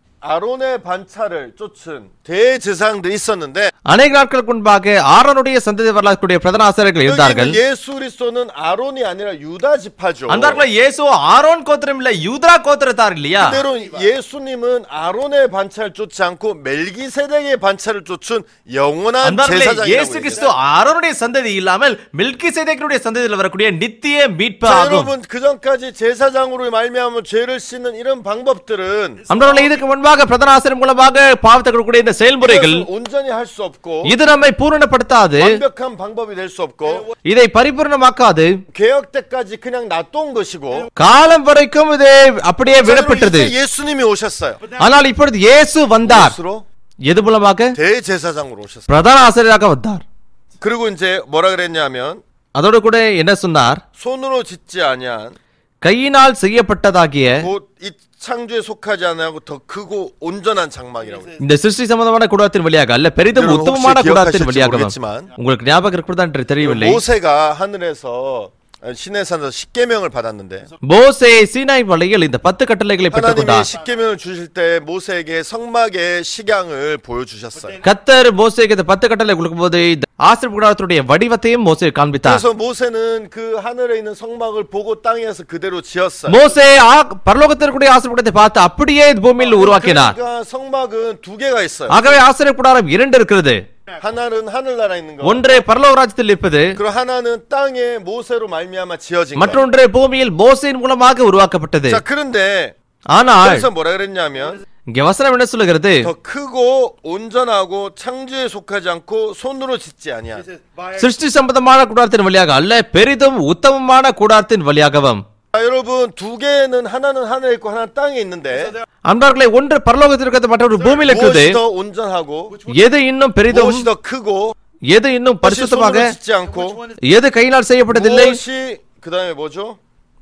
아론의 반차를 쫓은 대제사장들이 있었는데 அநேக நாட்களுக்கு முன்பாக ஆரோனுடைய சந்ததி வரலாற்றுடைய பிரதான ஆசிரியர்கள் இருந்தார்கள் 여기는 예수 그리스도는 아론이 아니라 유다 지파죠. அன்பார்களே இயேசு ஆரோன் கோத்திரம் இல்ல யூதரா கோத்திரத்தார் இல்லையா 그대로 예수님은 아론의 반차를 쫓지 않고 멜기세덱의 반차를 쫓은 영원한 அன்பார்களே 제사장이라고 இயேசு 얘기해요. கிறிஸ்து ஆரோனுடைய சந்ததி இல்லாமல் மில்கி சேதேக்கனுடைய சந்ததியில் வரக்கூடிய நித்திய மீட்பு 자, ஆகும் 여러분 그 전까지 제사장으로 말미암아 죄를 씻는 이런 방법들은 அன்பர்களே இதுக்கு முன்பாக பிரதான ஆசிரியர் மூலமாக பாவத்தை கொடுக்கக்கூடிய இந்த செயல்முறைகள் 이것을 온전히 할 수 없고 இது நம்மை பூரணப்படுத்தாது 완벽한 방법이 될 수 없고 இதை பரிபூர்ணமாக்காது 개혁 때까지 그냥 놔둔 것이고 காலம் வரைக்கும் இது அப்படியே 자, 여러분, விடப்பட்டது 이제 예수님이 오셨어요. ஆனால் இப்பொழுது இயேசு வந்தார் 무엇으로? எது மூலமாக 대제사장으로 오셨어요. பிரதான ஆசிரியராக வந்தார் 그리고 이제 뭐라 그랬냐면 அதோடு கூட என்ன சொன்னார் 손으로 짓지 아니한 கையினால் செய்யப்பட்டதாகிய 곧 이 창조에 속하지 않고 더 크고 온전한 장막이라고 그래요. இந்த சிருஷ்டி சம்பந்தமான கூடாரத்தின் வழியாக அல்ல பெரிதும் 여러분 உத்தமமான 혹시 கூடாரத்தின் 기억하실지 வழியாகவும் 모르겠지만 உங்களுக்கு ஞாபகம் இருக்கிறதா என்று தெரியவில்லை 모세가 하늘에서 신의 산에서 십계명을 받았는데 மோசே சீனாய் மலையில் இந்த பத்து கட்டளைகளை 하나님이 பெற்றுக்கொண்டார் 십계명을 주실 때 모세에게 성막의 식양을 보여주셨어요. கத்தர் மோசேக்கு இந்த பத்து கட்டளை கொடுக்கும்போது இந்த ஆசிரியர் கூடாரத்துடைய வடிவத்தையும் மோசே காண்பித்தார் 그래서 모세는 그 하늘에 있는 성막을 보고 땅에서 그대로 지었어요. மோசே ஆ- பரலோகத்திற்குரிய ஆசிரியர் கூடத்தை பார்த்து அப்படியே இது பூமியில் உருவாக்கினார் 그러니까 성막은 두 개가 있어요. ஆகவே ஆசிரியர் கூடாரம் இரண்டு இருக்கிறது 하나는 하늘나라에 있는 거. ஒன்று பரலோக ராஜ்யத்தில் இருப்பது 그리고 하나는 땅에 모세로 말미암아 지어진 거예요. மற்றொன்று பூமியில் மோசையின் மூலமாக உருவாக்கப்பட்டது 자, 그런데 ஆனால் 그래서 뭐라 그랬냐면 இங்க வசனம் என்ன சொல்லுகிறது 더 크고 온전하고 창조에 속하지 않고 손으로 짓지 아니한 சிருஷ்டி சம்பந்தமான கூடாரத்தின் வழியாக அல்ல பெரிதும் உத்தமமான கூடாரத்தின் வழியாகவும் 자, 여러분 두 개는 하나는 하늘에 있고 하나는 땅에 있는데 அன்பார்களே ஒன்று பரலோகத்தில் இருக்கிறது மற்றொரு பூமியில் இருக்கிறது 무엇이 더 온전하고 எது இன்னும் பெரிதும் 무엇이 더 크고 எது இன்னும் 무엇이 பரிசுத்தமாக 손으로 짓지 않고 எது கையினால் செய்யப்பட்டதில்லை 무엇이 그다음에 뭐죠?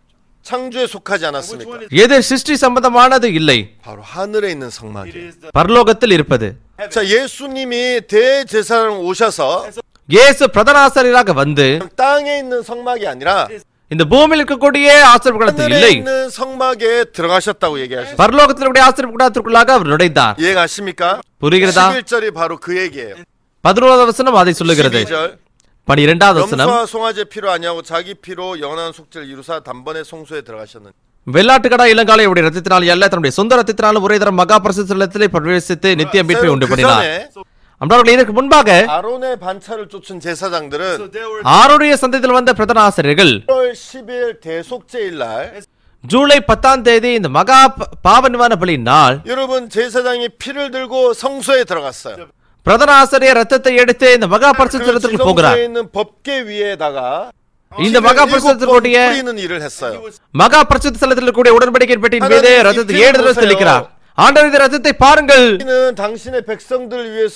창조에 속하지 않았습니까? எது சிருஷ்டி சம்பந்தமானது இல்லை 바로 하늘에 있는 성막이에요. பரலோகத்தில் இருப்பது 자, 예수님이 대제사장 오셔서 இயேசு பிரதனாசிரியராக வந்து 땅에 있는 성막이 아니라 இந்த பூமியில் இருக்கக்கூடிய ஆசிரியர் கூடத்தில் 하늘에 இல்லை 있는 성막에 들어가셨다고 얘기하셨어요. பரலோகத்தில் இருக்கக்கூடிய ஆசிரியர் கூடத்திற்குள்ளாக அவர் நுழைந்தார் 이해가십니까? புரிகிறதா 11절이 바로 그 얘기예요. பதினோராவது வசனம் அதை சொல்லுகிறது 12절 பனிரெண்டாவது வசனம் 염소와 송아지 피로 아니하고 자기 피로 영원한 속죄를 이루사 단번에 송수에 들어가셨는 வெள்ளாட்டுக்கடா இளங்காலை உடைய ரத்தத்தினால் அல்ல தன்னுடைய சொந்த ரத்தத்தினால் ஒரே தரம் மகா பிரசித்திலே பிரவேசித்து நித்திய மீட்பை உண்டு 그 பண்ணினார் 전에 அன்பார்களே இதற்கு முன்பாக 아론의 반차를 쫓은 제사장들은 ஆருடைய சந்ததியில் வந்த பிரதான ஆசிரியர்கள் 1월 10일 대속죄일 날 ஜூலை பத்தாம் தேதி இந்த மகா ப- பாவ நிவாரண பலி நாள் 여러분 제사장이 피를 들고 성소에 들어갔어요. பிரதான ஆசிரியர் ரத்தத்தை எடுத்து இந்த மகா 그 பரிசுத்தலத்திற்கு 지성소에 போகிறார் 있는 법계 위에다가 இந்த 피를 மகா 일곱 번 பரிசுத்தலுடைய 뿌리는 일을 했어요. மகா பரிசுத்த ஸ்தலத்தில் கூடிய உடன்படிக்கை பெட்டியின் மீது 하나님 ரத்தத்தை 이 ஏழு தடவை 피를 தெளிக்கிறார் ஆண்டவர் இந்த ரத்தத்தை பாருங்கள் 피는 당신의 백성들 위해서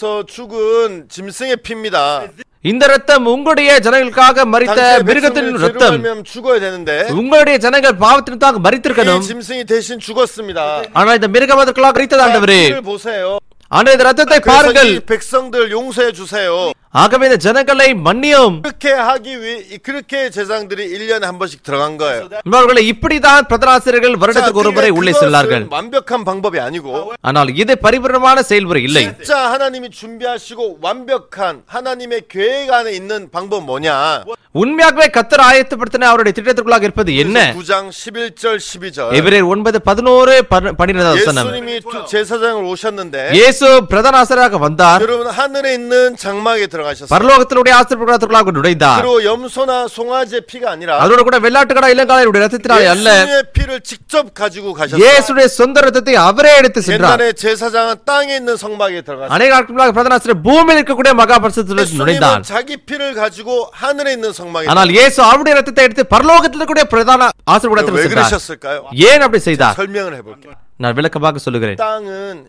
죽은 짐승의 피입니다. இந்த ரத்தம் உங்களுடைய ஜனங்களுக்காக மறித்த 당신의 மிருகத்தின் 백성들 죄로 ரத்தம் 말미암아 죽어야 되는데 உங்களுடைய ஜனங்கள் பாவத்திற்காக 이 மறித்திருக்கணும் 짐승이 대신 죽었습니다. ஆனா இந்த மிருகம் அதற்குள்ளாக மறித்தது ஆண்டவரே 피를 보세요. ஆண்டவர் இந்த ரத்தத்தை 그래서 பாருங்கள் 이 백성들 용서해 주세요. ஆகவே இந்த ஜனங்களை மன்னியும் 그렇게 하기 위해 그렇게 제사장들이 1년에 한 번씩 들어간 거예요. இவர்களை இப்படிதான் பிரதனாசிரியர்கள் வருடத்துக்கு ஒரு முறை உள்ளே செல்லார்கள் 그것은 완벽한 방법이 아니고 ஆனால் இது பரிபூரணமான செயல்முறை இல்லை 진짜 하나님이 준비하시고 완벽한 하나님의 계획 안에 있는 방법 뭐냐? உண்மையாகவே கத்தர் ஆயத்தப்படுத்தின அவருடைய திட்டத்திற்குள்ளாக இருப்பது என்ன 9장 11절 12절 எபிரேயர் ஒன்பது பதினோரு பன்னிரெண்டாவது வசனம் 예수님이 두- 제사장을 오셨는데 இயேசு பிரதான ஆசிரியராக வந்தார் 여러분 하늘에 있는 장막에 들어가셨어요. பரலோகத்தினுடைய ஆசிரியர்களுக்குள்ளாக நுழைந்தார் 그리고 염소나 송아지의 피가 아니라 அதோடு கூட வெள்ளாட்டுக்கடா இளங்காலையுடைய ரத்தத்தினாலே அல்ல 예수님의 피를 직접 가지고 가셨어요. இயேசுடைய சொந்த ரத்தத்தை அவரே எடுத்து சென்றார் 옛날에 제사장은 땅에 있는 성막에 들어갔어요. அநேக நாட்களாக பிரதான ஆசிரியர் பூமியில் இருக்கக்கூடிய மகா பரிசுத்தத்தில் 예수님은 நுழைந்தான் 자기 피를 가지고 하늘에 있는 성막에 ஆனால் இயேசு அவருடைய ரத்தத்தை எடுத்து பரலோகத்தில் இருக்கக்கூடிய பிரதான 들어갔어요. ஆசீர்வாதத்தில் 왜 சென்றார் 그러셨을까요? ஏன் அப்படி செய்தார் 설명을 해볼게요. நான் விளக்கமாக சொல்லுகிறேன் 땅은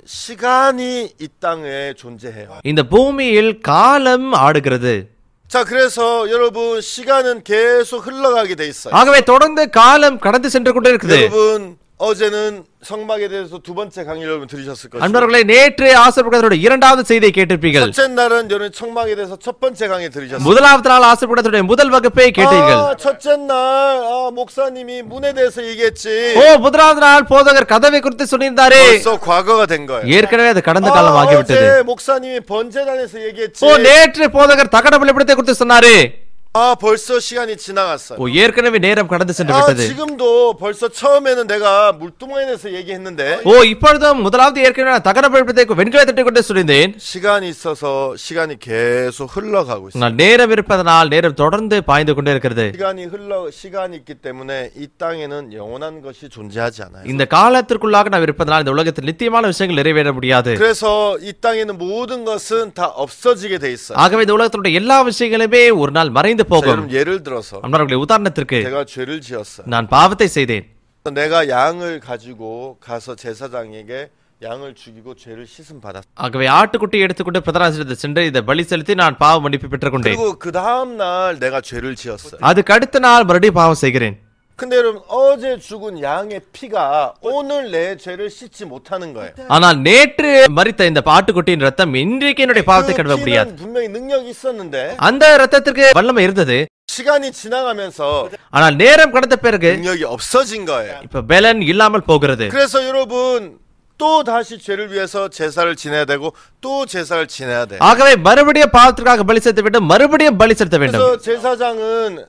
시간이 이 땅에 존재해요. இந்த பூமியில் காலம் ஆடுகிறது 자, 그래서 여러분 시간은 계속 흘러가게 돼 있어요. ஆகவே தொடர்ந்து காலம் கடந்து சென்று கொண்டே இருக்குது 여러분 어제는 성막에 대해서 두 번째 강의를 여러분 들으셨을 것이고 அன்பர்களே நேற்று ஆசீர்வாதத்துடைய இரண்டாவது செய்தியை கேட்டிருப்பீர்கள் 첫째 날은 여러분 청막에 대해서 첫 번째 강의 들으셨어요. முதலாவது நாள் ஆசீர்வாதத்துடைய முதல் வகுப்பை கேட்டீர்கள் 아, 첫째 날 아, 목사님이 문에 대해서 얘기했지. ஓ முதலாவது நாள் போதகர் கதவை குறித்து சொல்லியிருந்தாரே 벌써 과거가 된 거예요. ஏற்கனவே அது கடந்த 아, காலம் ஆகிவிட்டது 어제 목사님이 번제단에서 얘기했지. ஓ நேற்று போதகர் தகட பலிபடத்தை குறித்து சொன்னாரு 아, 벌써 시간이 지나갔어요. ஓ ஏற்கனவே நேரம் கடந்து சென்று 아, விட்டது 지금도 벌써 처음에는 내가 물두멍에 대해서 얘기했는데 ஓ இப்பொழுதும் முதலாவது ஏற்கனவே நான் தகட பலிபடத்தை வெண்கல தட்டை கொண்டு சொல்லியிருந்தேன் 시간이 있어서 시간이 계속 흘러가고 있어요. ஆனால் நேரம் இருப்பதனால் நேரம் தொடர்ந்து பாய்ந்து கொண்டே இருக்கிறது 시간이 흘러 시간이 있기 때문에 이 땅에는 영원한 것이 존재하지 않아요. இந்த காலத்திற்குள்ளாக நாம் இருப்பதனால் இந்த உலகத்தில் நித்தியமான விஷயங்கள் நிறைவேற முடியாது 그래서 이 땅에는 모든 것은 다 없어지게 돼 있어요. ஆகவே இந்த உலகத்தினுடைய எல்லா விஷயங்களுமே ஒரு நாள் மறைந்து 자, போகும் 여러분 예를 들어서 அன்பர்களே உதாரணத்திற்கு 제가 죄를 지었어요. நான் பாவத்தை செய்தேன் 내가 양을 가지고 가서 제사장에게 양을 죽이고 죄를 씻음 받았어요. ஆகவே ஆட்டுக்குட்டி எடுத்துக்கொண்டு பிரதராசிரத்தை சென்று இதை பலி செலுத்தி நான் பாவ மன்னிப்பு பெற்றுக்கொண்டேன் 그리고 그 다음 날 내가 죄를 지었어요. அதுக்கு அடுத்த நாள் மறுபடியும் பாவம் செய்கிறேன் 근데 여러분 어제 죽은 양의 피가 오늘 내 죄를 씻지 못하는 거예요. ஆனால் நேற்று மறித்த இந்த ஆட்டுக்குட்டியின் ரத்தம் இன்றைக்கு என்னுடைய பாவத்தை 그 கழுவ முடியாது 피는 분명히 능력이 있었는데 அந்த ரத்தத்திற்கு வல்லமை இருந்தது 시간이 지나가면서 ஆனால் நேரம் கடந்த பிறகு 능력이 없어진 거예요. இப்ப பெலன் இல்லாமல் போகிறது 그래서 여러분 또 다시 죄를 위해서 제사를 지내야 되고 또 제사를 지내야 돼. ஆகவே மறுபடியும் பாவத்திற்காக பலி செலுத்த வேண்டும் மறுபடியும் பலி செலுத்த வேண்டும் 그래서 제사장은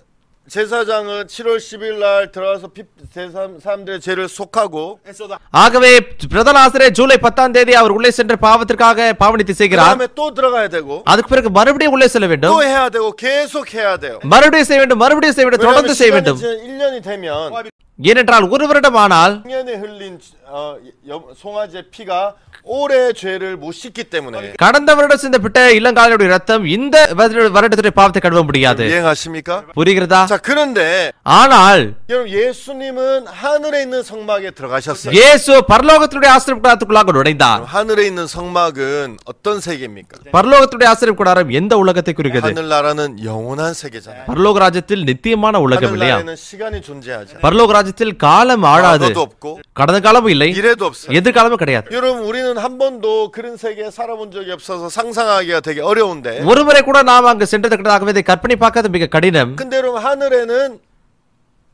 제사장은 7월 10일 날 들어가서 피, 제사, 사람들의 죄를 속하고 ஆகவே பிரதான ஆசிரியர் ஜூலை பத்தாம் தேதி அவர் உள்ளே சென்று பாவத்திற்காக பாவனித்து 그 செய்கிறார் 다음에 또 들어가야 되고 அதுக்கு பிறகு மறுபடியும் உள்ளே செல்ல வேண்டும் 또 해야 되고 계속 해야 돼요. மறுபடியும் செய்ய வேண்டும் மறுபடியும் செய்ய வேண்டும் 왜냐하면 தொடர்ந்து செய்ய 시간이 வேண்டும் 지난 1년이 되면 ஏனென்றால் ஒரு வருடம் ஆனால் 1년에 흘린 어, 여- 송아지의 피가 올해 죄를 못 씻기 때문에 கடந்த வருடம் சிந்தப்பட்ட இளங்காலுடைய ரத்தம் இந்த வருட- வருடத்துடைய பாவத்தை கழுவ முடியாது 이해하십니까? புரிகிறதா 자 그런데 ஆனால் 여러분 예수님은 하늘에 있는 성막에 들어가셨어요. இயேசு பரலோகத்துடைய ஆசிரியர் கூடாரத்துக்குள்ளாக நுழைந்தார் 하늘에 있는 성막은 어떤 세계입니까? பரலோகத்துடைய ஆசிரியர் கூடாரம் எந்த உலகத்தை குறிக்கிறது 하늘나라는 영원한 세계잖아요. பரலோக ராஜ்யத்தில் நித்தியமான உலகம் இல்லையா 하늘나라에는 시간이 존재하지 않아요. பரலோக ராஜ்யத்தில் காலம் ஆடாது 과거도 없고 கடந்த காலமும் இல்லை 미래도 없어요. எதிர்காலமும் கிடையாது 여러분 우리는 한 번도 그런 세계에 살아본 적이 없어서 상상하기가 되게 어려운데 ஒருமுறை கூட நாம் அங்கு சென்றதற்காகவே இதை கற்பனை பார்க்காத மிக கடினம் 근데 여러분 하늘에는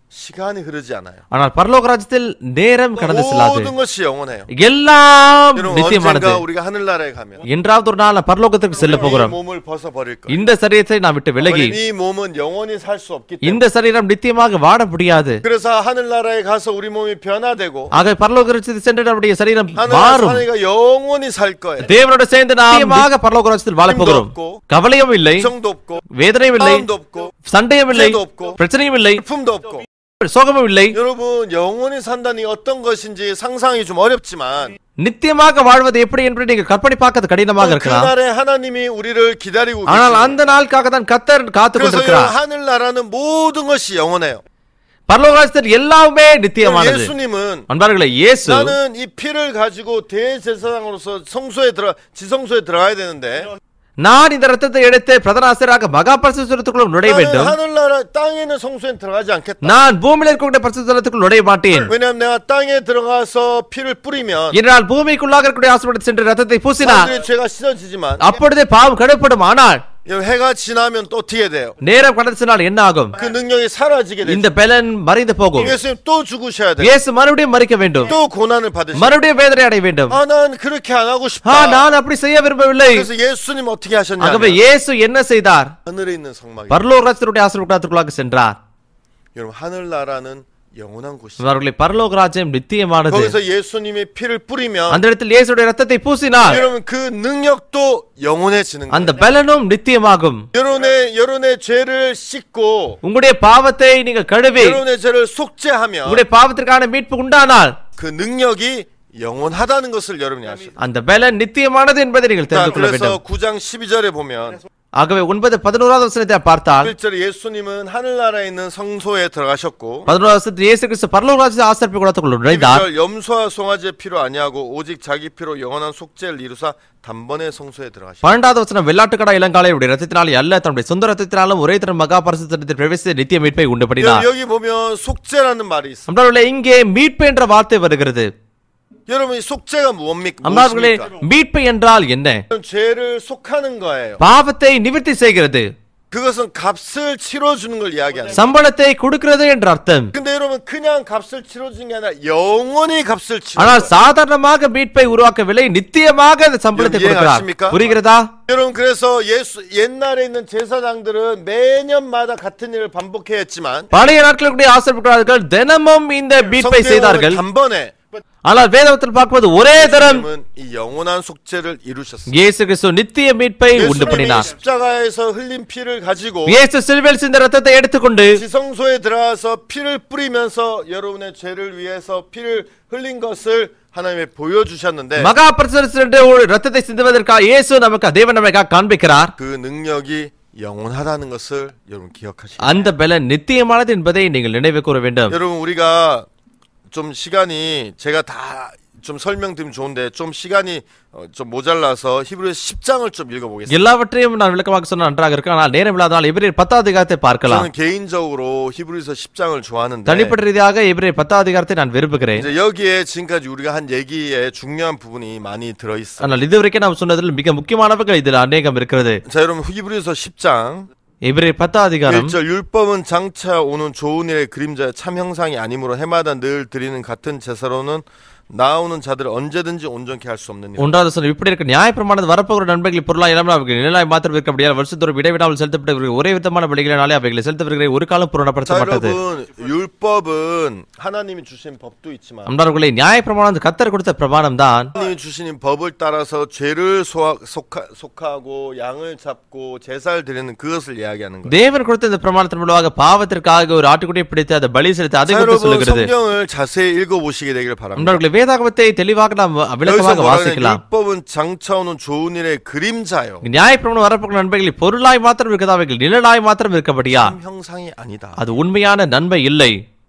시간이 흐르지 않아요. ஆனால் பரலோக ராஜ்யத்தில் நேரம் கடந்து செல்லாது 모든 것이 영원해요. எல்லாம் 여러분 நித்தியமானது 언젠가 우리가 하늘나라에 가면 என்றாவது ஒரு நாள் நான் பரலோகத்திற்கு செல்ல 이 போகிறோம் 몸을 벗어 버릴 거예요. இந்த சரீரத்தை நான் விட்டு விலகி 이 몸은 영원히 살 수 없기 때문에 இந்த சரீரம் நித்தியமாக வாட முடியாது 그래서 하늘나라에 가서 우리 몸이 변화되고 ஆக பரலோக ராஜ்யத்தில் சென்று நம்முடைய சரீரம் 하늘 மாறும் 사내가 영원히 살 거예요. தேவனோட சேர்ந்து நாம் நித்தியமாக பரலோக ராஜ்யத்தில் வாழ போகிறோம் 없고, கவலையும் இல்லை 정도 없고 வேதனையும் இல்லை 마음도 없고 சண்டையும் இல்லை 죄도 없고 பிரச்சனையும் இல்லை 품도 없고 சோகமும் இல்லை 여러분 영원히 산다니 어떤 것인지 상상이 좀 어렵지만 நித்தியமாக வாழ்வது எப்படி என்று நீங்கள் கற்பனை பார்க்கறது கடினமாக 또 இருக்கலாம் 그날에 하나님이 우리를 기다리고 ஆனால் 계시고 அந்த நாளுக்காக தான் கத்தர் காத்து 그래서 이 கொண்டிருக்கிறார் 하늘나라는 모든 것이 영원해요. பரலோகத்தில் எல்லாமே நித்தியமானது 예수님은 அன்பார்களே இயேசு 나는 이 피를 가지고 대제사장으로서 성소에 들어 지성소에 들어가야 되는데 நான் இந்த ரத்தத்தை எடுத்து பிரதான ஆசிரியராக மகா பரிசுத்தத்துக்குள்ள நுழைய 나는 வேண்டும் 하늘나라 땅에 있는 성소에 들어가지 않겠다. நான் பூமியில் இருக்கக்கூடிய பரிசுத்தலத்துக்குள் நுழைய மாட்டேன் 왜냐하면 내가 땅에 들어가서 피를 뿌리면 என்றால் பூமிக்குள்ளாக இருக்கக்கூடிய ஆசிரியத்தை சென்று ரத்தத்தை பூசினார் 사람들의 죄가 씻어지지만 அப்பொழுதே பாவம் கடுப்படும் ஆனால் 이 해가 지나면 또 어떻게 돼요? நேரம் கடத்தினால் என்ன ஆகும் 그 능력이 사라지게 되죠. இந்த பலன் மறைந்து போகும் 예수님 또 죽으셔야 돼요. இயேசு மறுபடியும் மறிக்க வேண்டும் 또 고난을 받으시고 மறுபடியும் வேதனை அடைய வேண்டும் 아, 난 그렇게 안 하고 ஆ 싶다. நான் அப்படி செய்ய விரும்பவில்லை 그래서 예수님 어떻게 하셨냐? ஆகவே இயேசு என்ன செய்தார் 하늘에 있는 성막이 பரலோகராஜனுடைய ஆசீர்வாதத்துக்குள்ளாக சென்றார் 여러분 하늘나라는 영원한 곳이죠. அவர்களை பரலோக ராஜ்யம் நித்தியமானது 거기서 예수님의 피를 뿌리면 அந்த இடத்தில் இயேசுடைய ரத்தத்தை பூசினார் 여러분 그 능력도 영원해지는 அந்த 거예요. பலனும் நித்தியமாகும் 여러분의 여러분의 죄를 씻고 உங்களுடைய பாவத்தை நீங்கள் கழுவி 여러분의 죄를 속죄하면 உங்களுடைய பாவத்திற்கான மீட்பு உண்டானால் 그 능력이 영원하다는 것을 여러분이 아시죠. அந்த பலன் நித்தியமானது என்பதை நீங்கள் 자, தெரிந்து கொள்ள 그래서 வேண்டும் 9장 12절에 보면 ஆகவே ஒன்பது பதினோராவது வசனத்தை பார்த்தால் 1절에 예수님은 하늘나라에 있는 성소에 들어가셨고 பதினோராவது வசனத்தில் இயேசு கிறிஸ்து பரலோக ராஜ்ய ஆசரிப்பு குளத்துக்குள் நுழைந்தார் 12절 염소와 송아지의 피로 아니하고 오직 자기 피로 영원한 속죄를 이루사 단번에 성소에 들어가시고 பன்னெண்டாவது வசனம் வெள்ளாட்டுக்கடா இளங்காலை உடைய ரத்தத்தினாலே அல்ல தன்னுடைய சொந்த ரத்தத்தினாலும் ஒரே தரம் மகா பரிசுத்தத்தில் பிரவேசித்து நித்திய மீட்பை உண்டு பண்ணினார் 여기 보면 속죄라는 말이 있습니다. அன்பார்களே இங்கே மீட்பு என்ற வார்த்தை வருகிறது 여러분 이 속죄가 뭡니까? அன்பார்களே 무엇입니까? மீட்பு என்றால் என்ன 죄를 속하는 거예요. பாவத்தை நிவர்த்தி செய்கிறது 그것은 값을 치러주는 걸 이야기하는 거예요. சம்பளத்தை கொடுக்கிறது என்ற அர்த்தம் 근데 여러분 그냥 값을 치러주는 게 아니라 영원히 값을 치러. ஆனால் சாதாரணமாக மீட்பை உருவாக்கவில்லை நித்தியமாக அந்த சம்பளத்தை 이해가 கொடுக்கிறார் 가십니까? புரிகிறதா 여러분 그래서 예수 옛날에 있는 제사장들은 매년마다 같은 일을 반복해 했지만 பழைய நாட்களுடைய ஆசிரியர்கள் தினமும் இந்த மீட்பை 성경은 செய்தார்கள் 단번에 ஆனால் வேதத்தில் பார்க்கும்போது ஒரே தரம் 예수님은 이 영원한 속죄를 이루셨습니다. இயேசு கிறிஸ்து நித்திய மீட்பை உண்டு 예수님이 பண்ணினார் 십자가에서 흘린 피를 가지고 இயேசு சிலுவையில் சிந்த ரத்தத்தை எடுத்துக்கொண்டு 지성소에 들어가서 피를 뿌리면서 여러분의 죄를 위해서 피를 흘린 것을 하나님이 보여주셨는데 மகா பிரசரித்து ரத்தத்தை சிந்துவதற்காக இயேசு நமக்கு தேவன் நமக்காக காண்பிக்கிறார் 그 능력이 영원하다는 것을 여러분 기억하시고 அந்த பலன் நித்தியமானது என்பதை நீங்கள் நினைவு கூற வேண்டும் 여러분 우리가 좀 시간이 제가 다 좀 설명드리면 좋은데 좀 시간이 어, 좀 모자라서 히브리서 10장을 좀 읽어보겠습니다. எல்லாவற்றையும் நான் விளக்கமாக சொன்ன நன்றாக இருக்கு ஆனால் நேரம் இல்லாதனால் எபிரேயர் பத்தாவது அதிகாரத்தை பார்க்கலாம் 저는 개인적으로 히브리서 10장을 좋아하는데 தனிப்பட்ட ரீதியாக எபிரேயர் பத்தாவது அதிகாரத்தை நான் விரும்புகிறேன் 이제 여기에 지금까지 우리가 한 얘기에 중요한 부분이 많이 들어 있어요. ஆனால் இதுவரைக்கும் நாம் சொன்னதில் மிக முக்கியமானவர்கள் இதில் அநேகம் இருக்கிறது 자, 여러분 히브리서 10장 எபிரேயர் பத்தாவது அதிகாரம் 1절 율법은 장차 오는 좋은 일의 그림자의 참 형상이 아니므로 해마다 늘 드리는 같은 제사로는 나오는 자들을 언제든지 온전케 할 수 없는 일. ஒன்றாவது சொன்ன இப்படி இருக்க நியாயப்பிரமாணம் வரப்போகிற நண்பர்களை பொருளாக இல்லாமல் அவர்கள் நிழலாய் மாத்திரம் இருக்க முடியாது வருஷத்தோறும் இடைவிடாமல் செலுத்தப்பட்ட ஒரே விதமான பலிகளினாலே அவைகளை செலுத்தப்படுகிற ஒரு காலம் 자, பூரணப்படுத்தப்பட்டது 여러분 율법은 하나님이 주신 법도 있지만 அன்பார்களே நியாயப்பிரமாணம் கத்தர் கொடுத்த பிரமாணம் தான் 하나님이 주신 법을 따라서 죄를 소화, 속하, 속하고 양을 잡고 제사를 드리는 그것을 이야기하는 거예요. தேவன் கொடுத்த இந்த பிரமாணத்தின் மூலமாக பாவத்திற்காக ஒரு ஆட்டுக்குட்டியை பிடித்து அதை பலி செலுத்த அதை 자, குறித்து 여러분 சொல்லுகிறது 성경을 자세히 읽어보시게 되기를 바랍니다. அன்பார்களே வேதாகமத்தை தெளிவாக நாம் 여기서 விளக்கமாக 뭐라는 வாசிக்கலாம் 율법은 장차 오는 좋은 일의 그림자요. நியாயப்பிரமாணம் வரப்போகிற நண்பர்களில் பொருளாய் மாத்திரம் இருக்கிறதா அவைகள் நிழலாய் மாத்திரம் இருக்கபடியா 참 형상이 아니다. அது உண்மையான நன்மை இல்லை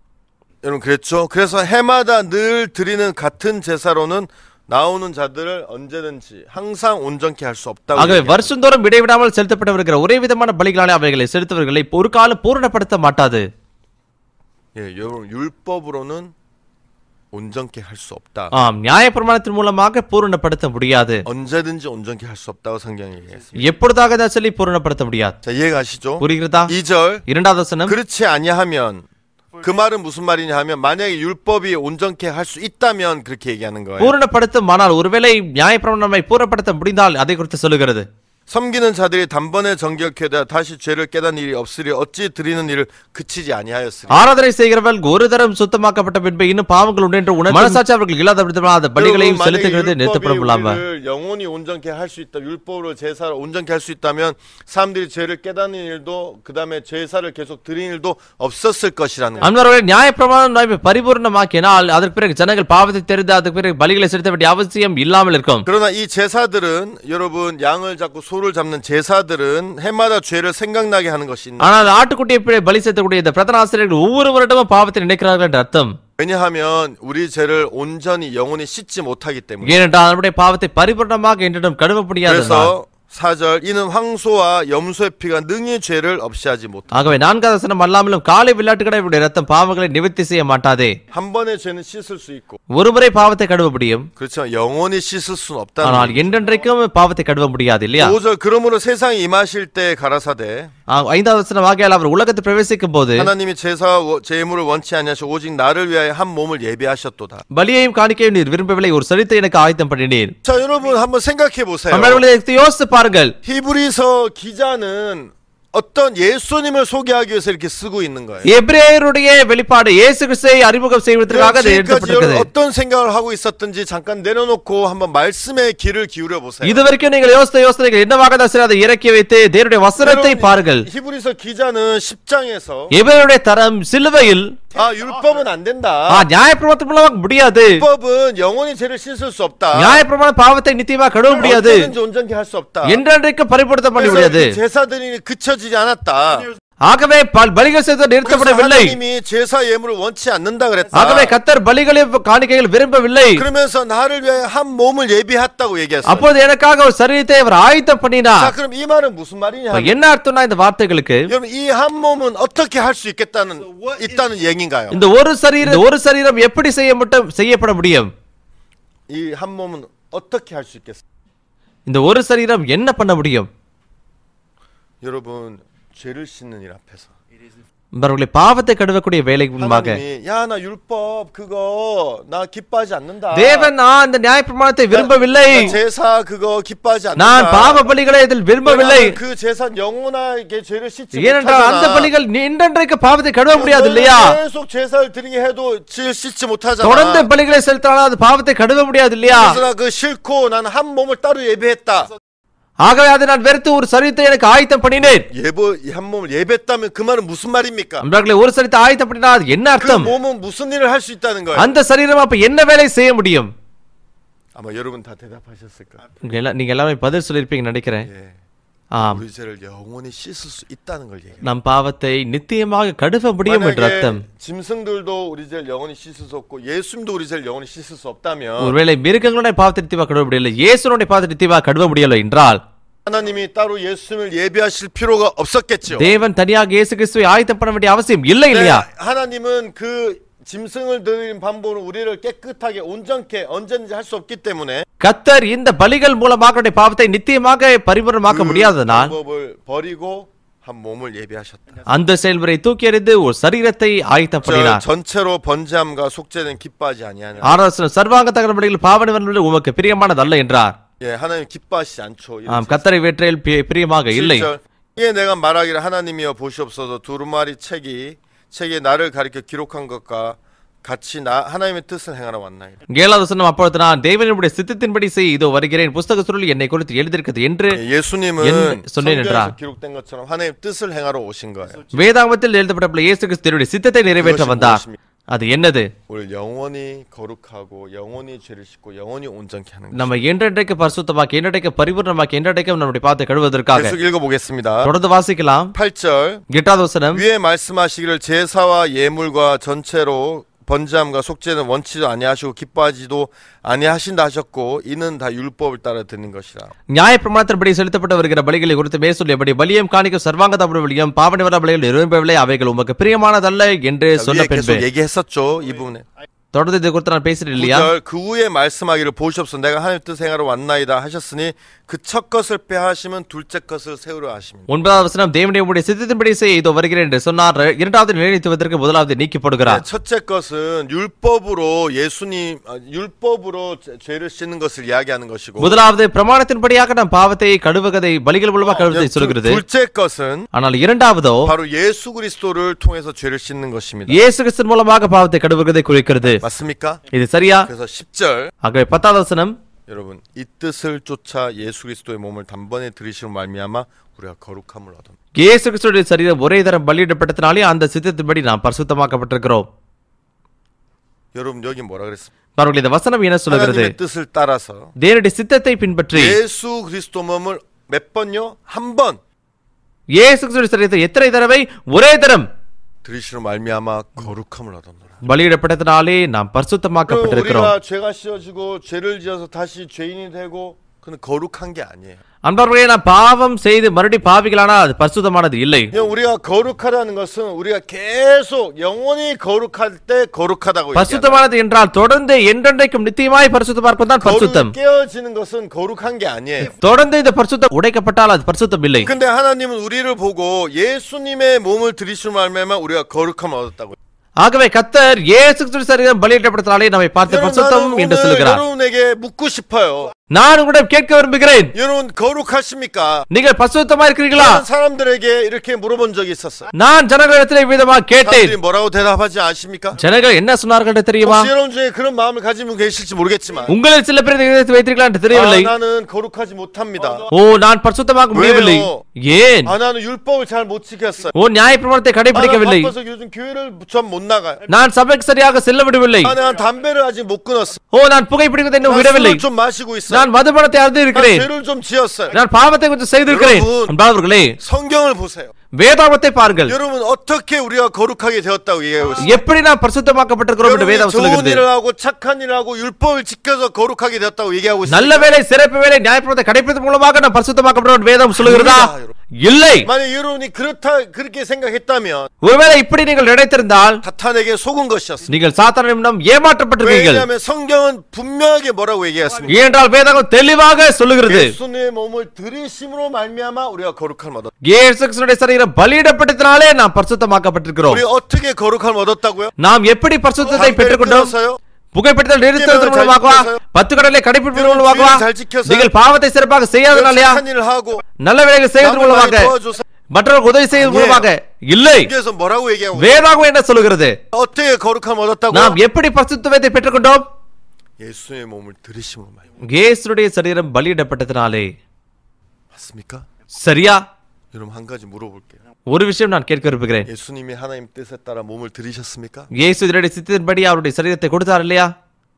여러분 그랬죠? 그래서 해마다 늘 드리는 같은 제사로는 나오는 자들을 언제든지 항상 온전케 할 수 없다고. ஆகவே 얘기해요. வருஷந்தோறும் இடைவிடாமல் செலுத்தப்பட்டிருக்கிற ஒரே விதமான பலிகளாலே அவைகளை செலுத்தவர்களை ஒரு காலம் பூரணப்படுத்த மாட்டாது 예, 여러분 율법으로는 온전케 할 수 없다. ஆம் நியாயப்பிரமாணத்தின் மூலமாக பூரணப்படுத்த முடியாது 언제든지 온전케 할 수 없다고 성경이 얘기했습니다. எப்பொழுதாக தான் சொல்லி பூரணப்படுத்த முடியாது 자, 이해가시죠? புரிகிறதா 2절 இரண்டாவது வசனம் 그렇지 아니하면 그 말은 무슨 말이냐 하면 만약에 율법이 온전케 할 수 있다면 그렇게 얘기하는 거예요. பூரணப்படுத்தும் ஆனால் ஒருவேளை நியாயப்பிரமாணம் நம்மை பூரணப்படுத்த முடிந்தால் அதை குறித்து சொல்லுகிறது 섬기는 자들이 단번에 정결케되어 다시 죄를 깨닫는 일이 없으리 어찌 드리는 일을 그치지 아니하였으리. ஆராதனை செய்கிறவர்கள் ஒரு தரம் சுத்தமாக்கப்பட்ட பின்பு இன்னும் பாவங்கள் உண்டு என்று உணர்ந்து மனசாட்சி அவர்கள் இல்லாத விதமாக அந்த பலிகளையும் 만약에 செலுத்துகிறது 율법이 நிறுத்தப்படலாம 우리를 영원히 온전케 할 수 있다. 율법으로 제사를 온전케 할 수 있다면 사람들이 죄를 깨닫는 일도 그다음에 제사를 계속 드리는 일도 없었을 것이라는 거예요. அன்பர்களே நியாயப்பிரமாணம் நம்மை பரிபூர்ணமாக்கினால் அதற்கு பிறகு ஜனங்கள் பாவத்தை தெரிந்து அதுக்கு பிறகு பலிகளை செலுத்த வேண்டிய அவசியம் இல்லாமல் இருக்கும் 그러나 이 제사들은 여러분 양을 잡고 소를 잡는 제사들은 해마다 죄를 생각나게 하는 것이 있는 ஆனால் ஆட்டுக்குட்டியை பிழை பலி செலுத்தக்கூடிய இந்த பிரதான ஆசிரியர்கள் ஒவ்வொரு வருடமும் பாவத்தை நினைக்கிறார்கள் என்ற அர்த்தம் 왜냐하면 우리 죄를 온전히 영원히 씻지 못하기 때문에 ஏனென்றால் நம்முடைய பாவத்தை பரிபூர்ணமாக என்றிடம் கழுவ முடியாது 그래서 4절 이는 황소와 염소의 피가 능히 죄를 없이 하지 못하 ஆகவே நான்காவது வசனம் அல்லாமலும் காலை விளையாட்டுகளை இவருடைய ரத்தம் பாவங்களை நிவர்த்தி செய்ய மாட்டாதே 한 번의 죄는 씻을 수 있고 ஒருமுறை பாவத்தை கழுவ முடியும் 그렇지만 영원히 씻을 수는 없다는 ஆனால் என்றென்றைக்கும் பாவத்தை கழுவ முடியாது இல்லையா 5절 그러므로 세상에 임하실 때 가라사대 ஆ, ஐந்தாவது வசனம் ஆகையால் அவர் உலகத்தில் பிரவேசிக்கும் போது 하나님이 제사와 워- 제물을 원치 아니하시고 오직 나를 위하여 한 몸을 예비하셨도다 பலியையும் காணிக்கையும் நீர் விரும்பவில்லை ஒரு சரித்தை எனக்கு ஆயத்தம் பண்ணினீர் 자 여러분 한번 생각해 보세요 நம்மளே யோசித்து பாருங்கள் 히브리서 기자는 어떤 예수님을 소개하기 위해서 이렇게 쓰고 있는 거예요. எபிரேயருடைய வெளிப்பாடு இயேசு கிறிஸ்துவை அறிமுகம் செய்வதற்காக அது 지금까지 எழுதப்பட்டிருக்கிறது 여러분 어떤 생각을 하고 있었든지 잠깐 내려놓고 한번 말씀에 귀를 기울여 보세요. இதுவரைக்கும் நீங்கள் யோசித்த யோசனைகள் என்னவாக தான் சரி அதை இறக்கி வைத்து தேவனுடைய வசனத்தை பாருங்கள் 히브리서 기자는 10장에서 எபிரேயருடைய தரம் சிலுவையில் 아 율법은 안 ஆ, 된다. நியாயப்பிரமாணத்தின் மூலமாக முடியாது 율법은 영원히 죄를 씻을 수 없다. நியாயப்பிரமாண பாவத்தை நித்தியமாக கழுவ முடியாது 언제든지 온전히 할 수 없다. என்றென்றைக்கு பரிபடுத்த பண்ண 그래서 முடியாது 이 제사들이 그쳐지지 않았다. ஆகவே பல்- பலிகள் செய்து 그래서 நிறுத்தப்படவில்லை 하나님이 제사 예물을 원치 않는다 그랬다. ஆகவே கத்தர் பலிகளையும் காணிக்கைகள் விரும்பவில்லை 그러면서 나를 위해 한 몸을 예비했다고 얘기했어요. அப்போது எனக்காக ஒரு சரீரத்தை அவர் ஆயத்தம் 자, பண்ணினார் 그럼 이 말은 무슨 말이냐? அப்ப என்ன அர்த்தம்னா இந்த வார்த்தைகளுக்கு 여러분 이 한 몸은 어떻게 할 수 있겠다는 있다는 얘기인가요? இந்த ஒரு சரீரம் இந்த ஒரு சரீரம் எப்படி செய்ய மட்டும் செய்யப்பட முடியும் 이 한 몸은 어떻게 할 수 있겠어요? இந்த ஒரு சரீரம் என்ன பண்ண முடியும் 여러분 죄를 씻는 일 앞에서 அவர்களை பாவத்தை கழுவக்கூடிய வேலை முன்பாக 하나님이 야 나 율법 그거 나 기뻐하지 않는다. தேவன் நான் இந்த நியாயப்பிரமாணத்தை விரும்பவில்லை 나 제사 그거 기뻐하지 않는다. நான் பாவ பலிகளை இதில் விரும்பவில்லை 왜냐하면 그 제사 영원하게 죄를 씻지 ஏனென்றால் அந்த 못하잖아. பலிகள் இன்றன்றைக்கு பாவத்தை கழுவ முடியாது இல்லையா 계속 제사를 드리게 해도 죄를 씻지 못하잖아. தொடர்ந்து பலிகளை செலுத்தினாலும் அது பாவத்தை கழுவ முடியாது இல்லையா 그래서 나 그 싫고 나는 한 몸을 따로 예배했다. ஆகவே அதை நான் வெறுத்து ஒரு சரீரத்தை எனக்கு ஆயத்தம் பண்ணினேன் 예보 한 몸을 예배했다면 그 말은 무슨 말입니까? நண்பர்களே ஒரு சரீரத்தை ஆயத்தம் பண்ணினா அது என்ன 그 அர்த்தம் 몸은 무슨 일을 할 수 있다는 거예요. அந்த சரீரம் அப்ப என்ன வேலை செய்ய முடியும் 아마 여러분 다 대답하셨을 거예요. நீங்க எல்லா- நீங்க எல்லாமே பதில் சொல்லிருப்பீங்க நினைக்கிறேன் 예. ஆம் 우리 죄를 영원히 씻을 수 있다는 걸 얘기해요. நம் பாவத்தை நித்தியமாக கழுவ முடியும் என்ற அர்த்தம் 만약에 짐승들도 우리 죄를 영원히 씻을 수 없고 예수님도 우리 죄를 영원히 씻을 수 없다면 ஒருவேளை மிருகங்களுடைய பாவத்தை நித்தியமாக கழுவ முடியல இயேசுனுடைய பாவத்தை நித்தியமாக கழுவ முடியல என்றால் 하나님이 따로 예수님을 예비하실 필요가 없었겠죠. தேவன் தனியாக இயேசு கிறிஸ்துவை ஆயத்தம் பண்ண வேண்டிய அவசியம் இல்லை 네, இல்லையா 하나님은 그 짐승을 드린 방법으로 우리를 깨끗하게 온전케 언제든지 할 수 없기 때문에 கத்தர் இந்த பலிகள் மூலமாக நம்முடைய பாவத்தை நித்தியமாக பரிபூர்ணமாக்க 그 முடியாதனால் 방법을 버리고 한 몸을 예비하셨다. அந்த செயல்முறை தூக்கி எறிந்து ஒரு சரீரத்தை ஆயத்தம் 저 பண்ணினார் 전체로 번제함과 속죄는 기뻐하지 아니하냐. ஆராசன சர்வாங்க தகன பலிகள் பாவ நிவர்த்தனை உமக்கு பிரியமானதல்ல என்றார் 예, 하나님 기뻐하시지 않죠. 이런 ஆம் கத்தரை வேற்றையில் பி- பிரியமாக இல்லை 7절. 이에 내가 말하기를 하나님이여 보시옵소서 두루마리 책이 책에 나를 가리켜 기록한 것과 같이 나 하나님의 뜻을 행하러 왔나이다. ஏழாவது வசனம் அப்பொழுது நான் தேவனுடைய சித்தத்தின்படி செய் இதோ வருகிறேன் புஸ்தக சுருள் என்னை குறித்து எழுதியிருக்கிறது என்று 예, 예수님은 옛- 손에 성경에서 내더라. 기록된 것처럼 하나님의 뜻을 행하러 오신 거예요. வேதாகமத்தில் எழுதப்பட்ட இயேசு கிறிஸ்துவினுடைய சித்தத்தை நிறைவேற்ற 그것이 வந்தார் 무엇입니까? அது என்னது 우리를 영원히 거룩하고 영원히 죄를 씻고 영원히 온전케 하는 것. நம்ம என்றென்றைக்கு பரிசுத்தமாக்கி என்றைக்கு பரிபூர்ணமாக்கி என்றைக்கும் நம்முடைய பாவத்தை கழுவதற்காக 계속 읽어보겠습니다. தொடர்ந்து வாசிக்கலாம் 8절 எட்டாவது வசனம் 위에 말씀하시기를 제사와 예물과 전체로 번제함과 속죄는 원치도 아니하시고 기뻐하지도 아니하신다 하셨고 이는 다 율법을 따라 드는 것이라. நியாய பிரமாணத்தின்படி செலுத்தப்பட்டு வருகிற பலிகளை குறித்து மேற்சொல்லியபடி பலியம் காணிக்க சர்வாங்க தபடு பலியம் பாவ நிவர பலிகள் விரும்பவில்லை அவைகள் உமக்கு பிரியமானதல்ல என்று 위에 சொன்ன பின்பு 계속 얘기했었죠 이 부분에. தொடர்ந்து இது குறித்து நான் பேசுறேன் இல்லையா 9절 그 후에 말씀하기를 보시옵소서 내가 하나님 뜻 행하러 왔나이다 하셨으니 그 첫 것을 빼하시면 둘째 것을 세우려 하십니다. ஒன்பதாவது வசனம் தேவனுடைய உம்முடைய சித்தத்தின்படி செய்ய இதோ வருகிறேன் என்று சொன்னார் இரண்டாவது நிலைநிறுத்துவதற்கு முதலாவது 네, நீக்கப்படுகிறார் 첫째 것은 율법으로 예수님 아, 율법으로 죄- 죄를 씻는 것을 이야기하는 것이고 முதலாவது பிரமாணத்தின்படியாக நாம் பாவத்தை கழுவுவதை பலிகள் மூலமாக கழுவதை 둘- சொல்கிறது 둘째 것은 ஆனால் இரண்டாவதோ 바로 예수 그리스도를 통해서 죄를 씻는 것입니다. இயேசு கிறிஸ்து மூலமாக பாவத்தை கழுவுவதை குறிக்கிறது 맞습니까? இது சரியா 그래서 10절 ஆகவே பத்தாவது வசனம் 여러분 이 뜻을 쫓아 예수 그리스도의 몸을 단번에 들이시로 말미암아 우리가 거룩함을 얻었다. இயேசு கிறிஸ்துடைய சரீரம் ஒரே தரம் பலியிடப்பட்டதினாலே அந்த சித்தத்தின்படி நாம் பரிசுத்தமாக்கப்பட்டிருக்கிறோம் 여러분 여기 뭐라 그랬습니까? பாருங்கள் இந்த வசனம் என்ன சொல்லுகிறது 하나님의 뜻을 따라서 தேவனுடைய சித்தத்தை பின்பற்றி 예수 그리스도 몸을 몇 번요? 한 번 இயேசு கிறிஸ்துடைய சரீரத்தை எத்தனை தடவை ஒரே தரம் 들이시로 말미암아 거룩함을 얻었노라. பலியிடப்பட்டதினாலே நாம் 그럼 பரிசுத்தமாக்கப்பட்டிருக்கிறோம் 우리가 죄가 씌어지고 죄를 지어서 다시 죄인이 되고 그는 거룩한 게 아니에요. அன்பர்களே நாம் பாவம் செய்து மறுபடி பாவிகளானால் அது பரிசுத்தமானது இல்லை 그냥 우리가 거룩하다는 것은 우리가 계속 영원히 거룩할 때 거룩하다고 얘기하는 பரிசுத்தமானது என்றால் தொடர்ந்து என்றென்றைக்கும் நித்தியமாய் பரிசுத்தமா இருப்பது தான் பரிசுத்தம் 거룩이 깨어지는 것은 거룩한 게 아니에요. தொடர்ந்து இந்த பரிசுத்தம் உடைக்கப்பட்டால் அது பரிசுத்தம் இல்லை 근데 하나님은 우리를 보고 예수님의 몸을 들이실 말매만 우리가 거룩함을 얻었다고. ஆகவே கத்தர் இயேசு கிறிஸ்து சரீரம் பலியிடப்பட்டதாலே நம்மை பார்த்து 여러분, பரிசுத்தம் 나는 என்று 오늘 சொல்லுகிறார் 여러분에게 묻고 싶어요. நான் உங்களிடம் கேட்க விரும்புகிறேன் 여러분 거룩하십니까? நீங்கள் பரிசுத்தமா இருக்கிறீர்களா 다른 사람들에게 이렇게 물어본 적이 있었어요. நான் ஜனங்களிடத்தில் விதமாக கேட்டேன் 사람들이 뭐라고 대답하지 않습니까? ஜனங்கள் என்ன சொன்னார்கள் என்று தெரியுமா 혹시 여러분 중에 그런 마음을 가진 분 계실지 모르겠지만 உங்களில் சில பேர் இதை இதயத்தில் வைத்திருக்கலாம் என்று 아, தெரியவில்லை 나는 거룩하지 못합니다. ஓ நான் பரிசுத்தமாக முடியவில்லை 왜요? ஏன் 아 나는 율법을 잘 못 지켰어요. ஓ நியாய பிரமாணத்தை 아, 나 கடைபிடிக்கவில்லை 바빠서 요즘 교회를 전 못 나가요. நான் சபைக்கு சரியாக செல்ல விடவில்லை 아, 난 담배를 아직 못 끊었어. ஓ நான் புகைப்பிடிப்பதை இன்னும் 난 விடவில்லை 술을 좀 마시고 있어요. நான் மதுபானத்தை அருந்து 난 இருக்கிறேன் 죄를 좀 지었어요. நான் பாவத்தை கொஞ்சம் செய்திருக்கிறேன் 여러분. அன்பானவர்களே 성경을 보세요. வேதாகமத்தை பாருங்கள் 여러분 어떻게 우리가 거룩하게 되었다고 얘기하고 있어요? எப்படி நாம் பரிசுத்தமாக்கப்பட்டிருக்கிறோம் என்று வேதம் 여러분이 좋은 சொல்லுகிறது 일을 하고 착한 일을 하고 율법을 지켜서 거룩하게 되었다고 얘기하고 있어요. நல்ல வேலை சிறப்பு வேலை நியாயப்பிரத்தை கடைபிடிப்பதன் மூலமாக நாம் பரிசுத்தமாக்கப்பட்டோம் என்று வேதம் சொல்லுகிறதா இல்லை 만약 여러분이 그렇다 그렇게 생각했다면 ஒருவேளை இப்படி நீங்கள் நினைத்திருந்தால் 사탄에게 속은 것이었습니다. நீங்கள் சாத்தானிடம் ஏமாற்றப்பட்டிருக்கீர்கள் 왜냐하면 성경은 분명하게 뭐라고 얘기했습니까? ஏனென்றால் வேதம் தெளிவாக சொல்லுகிறது 예수님의 몸을 들이심으로 말미암아 우리가 거룩함을 얻었다. இயேசு கிறிஸ்துவினுடைய சரீரம் பலியிடப்பட்டதினாலே நாம் பரிசுத்தமாக்கப்பட்டிருக்கிறோம் 우리 어떻게 거룩함을 얻었다고요? நாம் எப்படி பரிசுத்தத்தை 담배를 பெற்றுக்கொண்டோம் 끊었어요? புகைப்பிடித்தல் நிறுத்துவதன் 잘 மூலமாகவா 지켜서요? பத்து கடலை கடைபிடிப்பதன் மூலமாகவா 잘 지켜서요? நீங்கள் பாவத்தை சிறப்பாக செய்யாதனாலயா 착한 일을 하고 நல்ல வேலைகள் செய்வதன் 남을 많이 மூலமாக 도와줘서 மற்றவர்களுக்கு உதவி செய்வதன் 아니에요. மூலமாக இல்லை 여기에서 뭐라고 얘기하고 வேதாகம் என்ன சொல்லுகிறது 어떻게 거룩함을 얻었다고요? நாம் எப்படி பரிசுத்தத்தை பெற்றுக்கொண்டோம் 예수의 몸을 들이심으로 말미암아 இயேசுடைய சரீரம் பலியிடப்பட்டதினாலே 맞습니까? சரியா 여러분 한 가지 물어볼게요. ஒரு விஷயம் நான் கேட்க விரும்புகிறேன் 예수님이 하나님 뜻에 따라 몸을 들이셨습니까? இயேசு இதனுடைய சித்தத்தின்படி அவருடைய சரீரத்தை கொடுத்தார் இல்லையா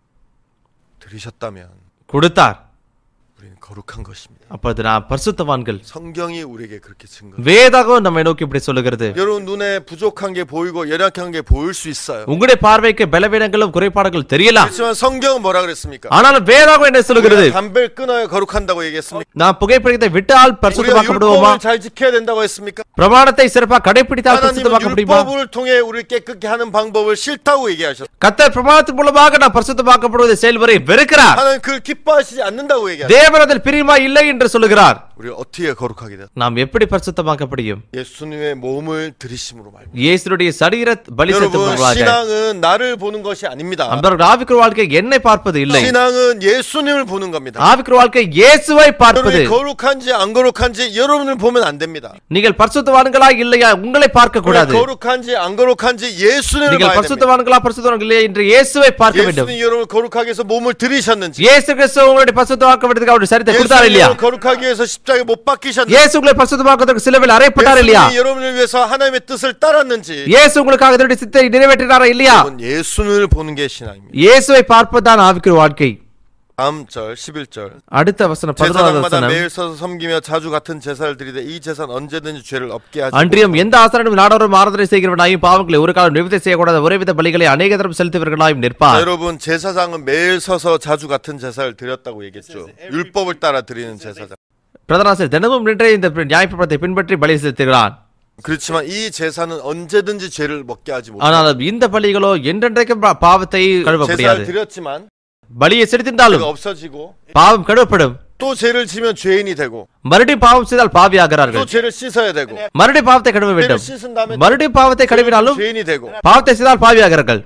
들이셨다면 கொடுத்தார் 우리는 거룩한 것입니다. அப்போது நாம் பரிசுத்தவான்கள் 성경이 우리에게 그렇게 증거. வேதாகம் நம்மை நோக்கி இப்படி சொல்லுகிறது 여러분 눈에 부족한 게 보이고 연약한 게 보일 수 있어요. உங்களுடைய பார்வைக்கு பலவீனங்களும் குறைபாடுகள் தெரியலாம் 그렇지만 성경은 뭐라 그랬습니까? ஆனால் வேதாகம் என்ன சொல்லுகிறது 우리가 담배를 끊어야 거룩한다고 얘기했습니까? நாம் புகைப்பிடித்தை விட்டால் 우리가 பரிசுத்தமாக்கப்படுவோமா 율법을 잘 지켜야 된다고 했습니까? பிரமாணத்தை சிறப்பாக கடைபிடித்தால் 하나님은 பரிசுத்தமாக்க முடியுமா 율법을 통해 우리를 깨끗게 하는 방법을 싫다고 얘기하셨어요. கத்தர் பிரமாணத்தின் மூலமாக நாம் பரிசுத்தமாக்கப்படுவதை செயல்முறை வெறுக்கிறார் 하나님 그걸 기뻐하시지 않는다고 얘기하셨어요. தேவன் அதில் பிரியமா இல்லை என்று சொல்லுகிறார் 우리가 어떻게 거룩하게 됐? நாம் எப்படி பரிசுத்தமாக்க முடியும் 예수님의 몸을 들이심으로 말입니다. இயேசுடைய சரீர பலி 여러분 செலுத்துவதாக 신앙은 나를 보는 것이 아닙니다. அன்பர்கள் ஆவிக்குரிய வாழ்க்கை என்னை பார்ப்பது இல்லை 신앙은 예수님을 보는 겁니다. ஆவிக்குரிய வாழ்க்கை இயேசுவை பார்ப்பது 여러분이 거룩한지 안 거룩한지 여러분을 보면 안 됩니다. நீங்கள் பரிசுத்தவான்களா இல்லையா உங்களை பார்க்க கூடாது 우리가 거룩한지 안 거룩한지 예수님을 நீங்கள் 봐야 됩니다. பரிசுத்தவான்களா பரிசுத்தவான்கள் இல்லையா என்று இயேசுவை பார்க்க வேண்டும் 예수님 여러분을 거룩하게 해서 몸을 들이셨는지 இயேசு கிறிஸ்து உங்களுடைய பரிசுத்தமாக்கப்படுறதுக்கு அவருடைய சரித்தை கொடுத்தார் 예수님 இல்லையா 여러분을 거룩하게 해서 십자가에 못 박히셨는지 இயேசு உங்களை பரிசுத்தமாக்குவதற்கு சிலுவையில் அறையப்பட்டார் இல்லையா 예수님이 여러분을 위해서 하나님의 뜻을 따랐는지 இயேசு உங்களுக்காக இதனுடைய சித்தை நிறைவேற்றினாரா இல்லையா 여러분 예수님을 보는 게 신앙입니다. இயேசுவை பார்ப்பதுதான் ஆவிக்குரிய வாழ்க்கை 다음 절 11절 அடுத்த வசனம் பதினோராவது 제사장마다 வசனம் 매일 서서 섬기며 자주 같은 제사를 드리되 이 제사는 언제든지 죄를 없게 하지 அன்றியும் எந்த ஆசாரனும் நாடோறும் ஆராதனை செய்கிறவனாயும் பாவங்களை ஒரு காலம் நிவர்த்தி செய்யக்கூடாத ஒரேவித பலிகளை அநேக தரம் செலுத்துவர்களாயும் 자, நிற்பார் 여러분 제사장은 매일 서서 자주 같은 제사를 드렸다고 얘기했죠. 율법을 따라 드리는 제사장. பிரதனாசர் தினமும் நின்று இந்த நியாயப்பிரத்தை பின்பற்றி பலி செலுத்துகிறான் 그렇지만 이 제사는 언제든지 죄를 먹게 하지 못해. ஆனால் இந்த பலிகளோ என்றென்றைக்கும் பா- பாவத்தை கழுவ 제사를 முடியாது 드렸지만 பலியை செலுத்திருந்தாலும் 죄가 없어지고 பாவம் கழுவப்படும் 또 죄를 지면 죄인이 되고 மறுபடியும் பாவம் செய்தால் 또 பாவியாகிறார்கள் 죄를 씻어야 되고 மறுபடியும் பாவத்தை கழுவ 죄를 வேண்டும் 씻은 다음에 மறுபடியும் பாவத்தை கழுவினாலும் 죄인이 되고 பாவத்தை செய்தால் பாவியாகிறார்கள்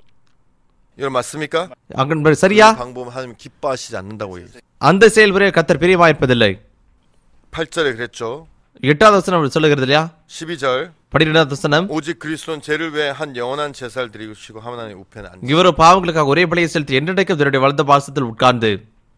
이건 맞습니까? அங்கே சரியா 그 방법 하나님 기뻐하시지 않는다고 얘기해요. அந்த செயல்முறையை கத்தர் பிரியமாயிருப்பதில்லை 8절에 그랬죠. எட்டாவது வசனம் அப்படி சொல்லுகிறது இல்லையா 12절 பன்னிரெண்டாவது வசனம் 오직 그리스도는 죄를 위해 한 영원한 제사를 드리시고 하나님 우편에 앉으 இவரோ பாவங்களுக்காக ஒரே பலியை செலுத்தி என்றென்றைக்கும் தன்னுடைய வளர்ந்த பாசத்தில் உட்கார்ந்து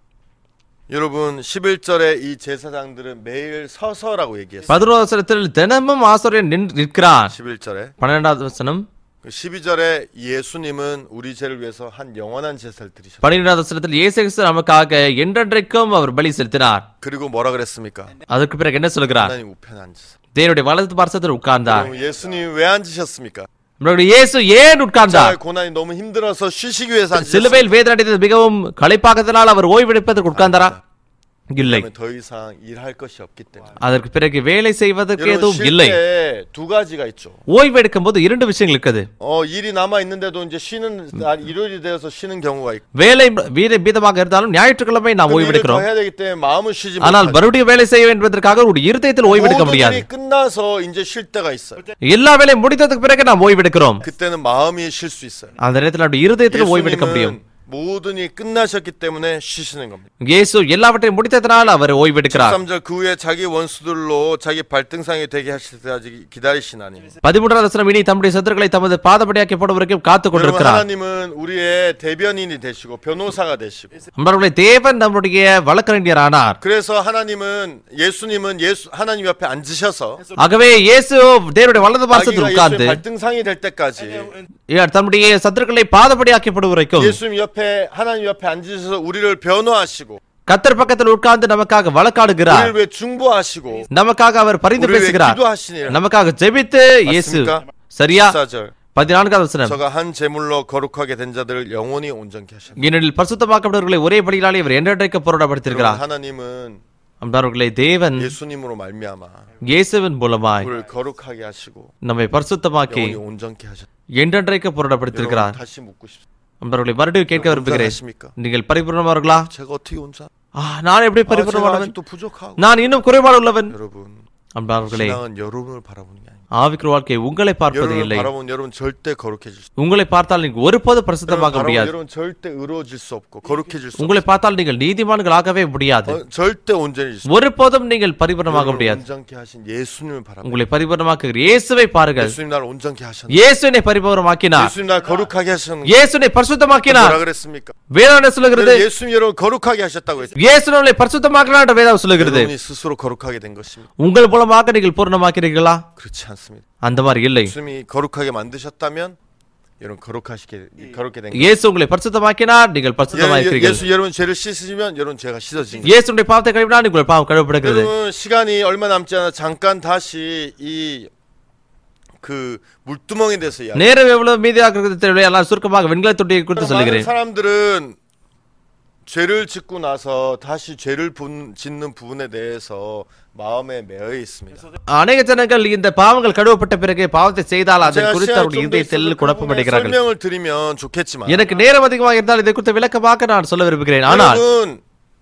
여러분 11절에 이 제사장들은 매일 서서라고 얘기했어요. பதினோரு வசனத்தில் தினமும் ஆசிரியர் நின் நிற்கிறான் 11절에 பன்னிரெண்டாவது வசனம் 그 12절에 예수님은 우리 죄를 위해서 한 영원한 제사를 드리셨어요. பன்னிரெண்டாவது வசனத்தில் இயேசு கிறிஸ்து நமக்காக என்றென்றைக்கும் அவர் பலி செலுத்தினார் 그리고 뭐라 그랬습니까? அதற்கு பிறகு என்ன சொல்கிறார் 하나님 우편에 앉으세요. தேவனுடைய வலது பாரசத்தில் உட்கார்ந்தார் 그럼 예수님 왜 앉으셨습니까? நம்மளுடைய இயேசு ஏன் உட்கார்ந்தார் 자, 고난이 너무 힘들어서 쉬시기 위해서 앉으셨어요. சிலுவையில் வேதனை அடைந்தது மிகவும் களைப்பாக்கத்தினால் அவர் ஓய்வெடுப்பதற்கு உட்கார்ந்தாரா இல்லை 왜냐하면 더 이상 일할 것이 없기 때문에. அதற்கு பிறகு வேலை செய்வதற்கு 여러분 எதுவும் இல்லை 쉴때두 가지가 있죠. ஓய்வெடுக்கும் போது இரண்டு விஷயங்கள் இருக்குது 어 일이 남아 있는데도 이제 쉬는 날 일요일이 되어서 쉬는 경우가 있고. வேலை வீர மீதமாக இருந்தாலும் ஞாயிற்றுக்கிழமை நாம் 근데 일을 더 ஓய்வெடுக்கிறோம் 해야 되기 때문에 마음은 쉬지 ஆனால் 못하죠. மறுபடியும் வேலை செய்ய என்பதற்காக ஒரு இருதயத்தில் ஓய்வெடுக்க 모든 முடியாது 일이 끝나서 이제 쉴 때가 있어요. எல்லா வேலையும் முடித்ததுக்கு பிறகு நாம் ஓய்வெடுக்கிறோம் 그때는 마음이 쉴 수 있어요. அந்த நேரத்தில் நம்முடைய இருதயத்தில் ஓய்வெடுக்க முடியும் 예수님은 모든 일이 끝나셨기 때문에 쉬시는 겁니다. இயேசு எல்லாவற்றையும் முடித்ததனால் அவர் ஓய்வெடுக்கிறார் 13절 그 후에 자기 원수들로 자기 발등상이 되게 하실 때까지 기다리시나니. பதிமூன்றாவது வசனம் இனி தம்முடைய சத்துருக்களை தமது பாதபடியாக்கி போடுவதற்கும் காத்துக் 여러분 கொண்டிருக்கிறார் 하나님은 우리의 대변인이 되시고 변호사가 되시고 நம்மளுடைய தேவன் நம்முடைய வழக்கறிஞர் ஆனார் 그래서 하나님은 예수님은 예수 하나님 옆에 앉으셔서 ஆகவே இயேசு தேவனுடைய வலது பாசத்தில் 자기가 உட்கார்ந்து 예수의 발등상이 될 때까지 ஏ- தம்முடைய சத்துருக்களை பாதபடியாக்கப்படும் வரைக்கும் 예수님 옆에 하나님 옆에 앉으셔서 우리를 변호하시고 கத்தர் பக்கத்தில் உட்கார்ந்து நமக்காக வழக்காடுகிறார் 우리를 왜 중보하시고 நமக்காக அவர் பரிந்து 우리를 왜 பேசுகிறார் 기도하시니 நமக்காக ஜெபித்து இயேசு 맞습니까? சரியா 14절 பதினான்காவது வசனம் 저가 한 제물로 거룩하게 된 자들을 영원히 온전케 하셨다. ஏனெனில் பரிசுத்தமாக்கப்பட்டவர்களை ஒரே படியிலாலே இவர் என்றைக்கு 여러분, போராடப்படுத்திருக்கிறார் 하나님은 அவர்களே தேவன் 예수님으로 말미암아 இயேசுவின் மூலமாய் 우리를 거룩하게 하시고 நம்மை பரிசுத்தமாக்கி 영원히 온전케 하셨다. என்றென்றைக்கு 여러분 போராடப்படுத்திருக்கிறார் 다시 묻고 싶습니다. அவர்களை மறுபடியும் கேட்க விரும்புகிறேன் 온전하십니까? நீங்கள் பரிபூர்ணமானவர்களா 제가 어떻게 온전? ஆ, நான் எப்படி 아, 제가 பரிபூர்ணமானவன் 아직도 부족하고. நான் இன்னும் குறைபாடு உள்ளவன் 여러분 அன்பானவர்களே 신앙은 여러분을 바라보는 게 아닙니다. ஆவிக்குரிய வாழ்க்கை உங்களை பார்ப்பது 여러분을 இல்லை 바라보면 여러분 절대 거룩해질 수. உங்களை பார்த்தால் நீங்கள் ஒருபோதும் 여러분 பிரசித்தமாக 바라보면 முடியாது 여러분 절대 의로워질 수 없고 거룩해질 수 உங்களை பார்த்தால் நீங்கள் நீதிமான்களாகவே முடியாது 없고 어, 절대 온전해질 수. ஒருபோதும் நீங்கள் பரிபூர்ணமாக 여러분을 முடியாது 온전케 하신 예수님을 바라보면 உங்களை பரிபூர்ணமாக்குகிற இயேசுவை பாருங்கள் 예수님 나를 온전케 하셨는데 இயேசுனை பரிபூர்ணமாக்கினார் 예수님 날 거룩하게 하셨는데 இயேசுனை பரிசுத்தமாக்கினார் 뭐라 그랬습니까? வேதாந்த சொல்லுகிறது 그래서 예수님 여러분 거룩하게 하셨다고 했어요. இயேசு நம்மளை பரிசுத்தமாக்கினார் என்று வேதம் சொல்லுகிறது 여러분이 스스로 거룩하게 된 것입니다. உங்கள் மூலமாக நீங்கள் பூர்ணமாக்கிறீர்களா 그렇지 않습니다. அந்த மாதிரி இல்லை 예수님이 거룩하게 만드셨다면 여러분 거룩하시게 거룩게 된 거예요. இயேசு உங்களை பரிசுத்தமாக்கினார் நீங்கள் 예, பரிசுத்தமாக்கிறீர்கள் 예수 여러분 죄를 씻으시면 여러분 죄가 씻어진 거예요. இயேசுடைய பாவத்தை கழுவினால் உங்கள் பாவம் கழுவப்படுகிறது 여러분 시간이 얼마 남지 않아 잠깐 다시 이 그 물두멍에 대해서 이야기. நேரம் எவ்வளவு மீதியாக இருக்கிறது தெரியவில்லை ஆனால் சுருக்கமாக வெண்கல தொட்டியை குறித்து 많은 சொல்லுகிறேன் 사람들은 죄를 짓고 나서 다시 죄를 분- 짓는 부분에 대해서 마음에 매여 있습니다. அநேக ஜனங்கள் இந்த பாவங்கள் கழுவப்பட்ட பிறகு பாவத்தை செய்தால் அதை 제가 குறித்து 시간이 அவருடைய 좀더 இதயத்தில் 있어서 그 குழப்பம் 부분에 அடைகிறார்கள் 설명을 드리면 좋겠지만 எனக்கு நேரம் அதிகமாக இருந்தால் இதை குறித்து விளக்கமாக நான் சொல்ல விரும்புகிறேன் ஆனால் 여러분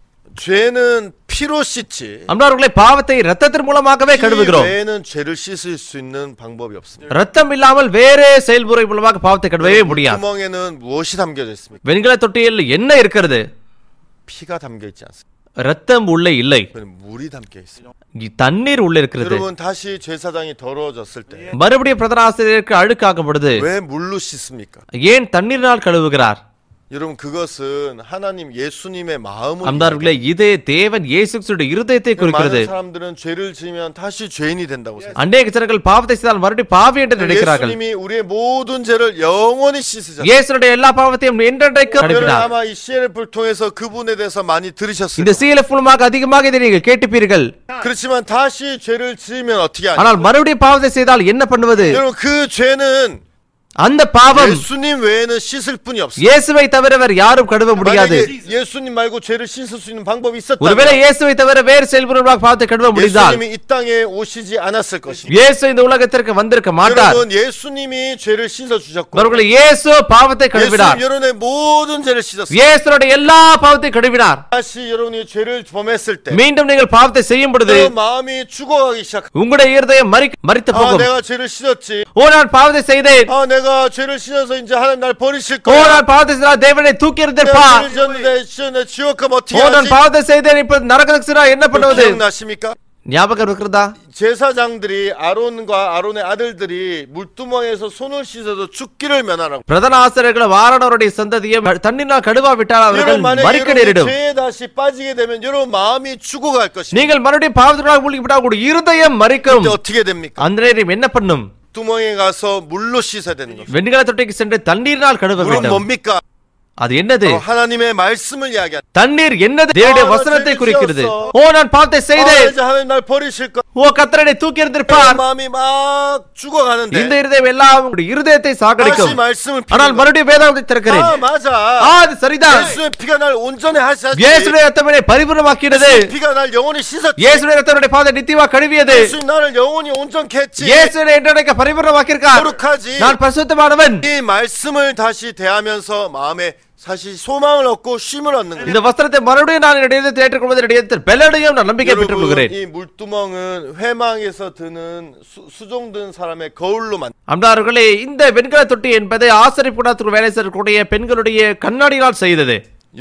죄는 피로 씻지 அன்பார்களை பாவத்தை ரத்தத்தின் மூலமாகவே 피 கழுவுகிறோம் 외에는 죄를 씻을 수 있는 방법이 없습니다. ரத்தம் இல்லாமல் வேறே செயல்முறை மூலமாக பாவத்தை கழுவவே முடியாது 구멍에는 무엇이 담겨져 있습니까? வெண்கல தொட்டியில் என்ன இருக்கிறது 피가 담겨 있지 않습니다. ரத்தம் உள்ளே இல்லை 그는 물이 담겨 있습니다. இ- தண்ணீர் உள்ளே இருக்கிறது 여러분 다시 제사장이 더러워졌을 때 왜 மறுபடியும் பிரதான ஆசிரியருக்கு அழுக்காகும் பொழுது 물로 씻습니까? ஏன் தண்ணீரினால் கழுவுகிறார் 여러분 그것은 하나님 예수님의 마음을 அன்பார்களே இது தேவன் இயேசு கிறிஸ்துவின் இருதயத்தை குறிக்கிறது 많은 사람들은 죄를 지으면 다시 죄인이 된다고 생각해요. அநேக ஜனங்கள் பாவத்தை செய்தால் மறுபடியும் பாவி என்று நினைக்கிறார்கள் 예수님이 우리의 모든 죄를 영원히 씻으셨어요. இயேசுடைய எல்லா பாவத்தையும் என்றென்றைக்கு 여러분 அனுப்பினார் 아마 이 CLF를 통해서 그분에 대해서 많이 들으셨어요. இந்த சீலப் மூலமாக அதிகமாக இதை நீங்கள் கேட்டுப்பீர்கள் 그렇지만 다시 죄를 지으면 어떻게 하냐? ஆனால் மறுபடியும் பாவத்தை செய்தால் என்ன பண்ணுவது 여러분 그 죄는 அந்த பாவம் 예수님 외에는 씻을 분이 없어. இயேசுவை தவிர வேறு யாரும் கழுவ முடியாது 만약에 예수님 말고 죄를 씻을 수 있는 방법이 ஒருவேளை 있었다면 இயேசுவை தவிர வேறு செயல்புறமாக பாவத்தை கழுவ முடிந்தால் 예수님이 이 땅에 오시지 않았을 것입니다. இயேசு இந்த உலகத்திற்கு வந்திருக்க மாட்டார் 여러분 예수님이 죄를 씻어 주셨고 அவர்களை இயேசு பாவத்தை கழுவினார் 예수님 여러분의 모든 죄를 씻었어요. இயேசுடைய எல்லா பாவத்தையும் கழுவினார் 다시 여러분이 죄를 범했을 때 மீண்டும் நீங்கள் பாவத்தை செய்யும் பொழுது 여러분 마음이 죽어가기 시작. உங்களுடைய இருதயம் மறி மறித்து 아 போகும் 내가 죄를 씻었지. ஓ நான் பாவத்தை செய்தேன் 아 내가 죄를 씻어서 이제 하나님 날 버리실 ஓ 거야. நான் பாவத்தை செய்தால் தேவனை தூக்கி 내가 எறிந்திருப்பார் 죄를 졌는데 씻었는데 지옥 가면 어떻게 ஓ நான் 하지? பாவத்தை செய்தேன் இப்ப நரகத்துக்கு சென்றா என்ன பண்ணுவது 기억나십니까? ஞாபகம் இருக்கிறதா 제사장들이 아론과 아론의 아들들이 물두멍에서 손을 씻어서 죽기를 면하라고. பிரதான ஆசிரியர்களும் ஆரணவருடைய சந்ததியும் தண்ணீரால் கழுவா விட்டால் அவர்கள் 여러분 만약 மறிக்க 여러분 நேரிடும் 죄에 다시 빠지게 되면 여러분 마음이 죽어갈 것입니다. நீங்கள் மறுபடியும் பாவத்திற்காக மூழ்கிவிட்டால் உங்களுடைய இருதயம் மறிக்கும் 그때 어떻게 됩니까? அந்த நேரம் என்ன பண்ணும் 두멍에 가서 물로 씻어야 되는 겁니다. வெண்கல தொட்டிக்கு சென்று தண்ணீரினால் கழுவ 물은 வேண்டும் 뭡니까? அது என்னது 어, 하나님의 말씀을 이야기한다. தண்ணீர் என்னது தேவனுடைய ஆ, வசனத்தை நான் குறிக்கிறது செய்தோம். ஓ நான் பாவத்தை 아, செய்தேன் 이제 하나님 날 버리실 거. ஓ கத்தரனை தூக்கி எறிந்திருப்பார் 마음이 막 죽어가는데 இந்த இருதயம் எல்லாம் உங்களுடைய இருதயத்தை 다시 சாகடிக்கும் 말씀을 ஆனால் 피는 மறுபடியும் வேதாகத்தை 거. திறக்கிறேன் 아 맞아. ஆ அது சரிதான் 예수의 피가 날 온전히 하셨지. இயேசுடைய ரத்தமனை பரிபூர்ணமாக்கினது 예수의 피가 날 영원히 씻었지. இயேசுடைய ரத்தமுடைய பாதை நித்தியமா கழுவியது 예수님 나를 영원히 온전케 했지. இயேசுடைய என்றனைக்கு பரிபூர்ணமாக்கியிருக்கார் 거룩하지. நான் பரிசுத்தமானவன் 이 말씀을 다시 대하면서 마음에 사실 소망을 얻고 쉼을 얻는 거예요. இந்த வஸ்திரத்தை மறுபடியும் நான் என்னுடைய இதயத்தில் ஏற்றுக்கொள்வது என்னுடைய இதயத்தில் பெலடையும் நான் நம்பிக்கை பெற்றுக் 여러분 கொள்கிறேன் 이 물두멍은 회망에서 드는 수, 수종든 사람의 거울로 만. அம்டார்களே இந்த வெண்கல தொட்டி என்பது ஆசரிப்புடத்தில் வேலை செய்யக்கூடிய பெண்களுடைய கண்ணாடியால் செய்தது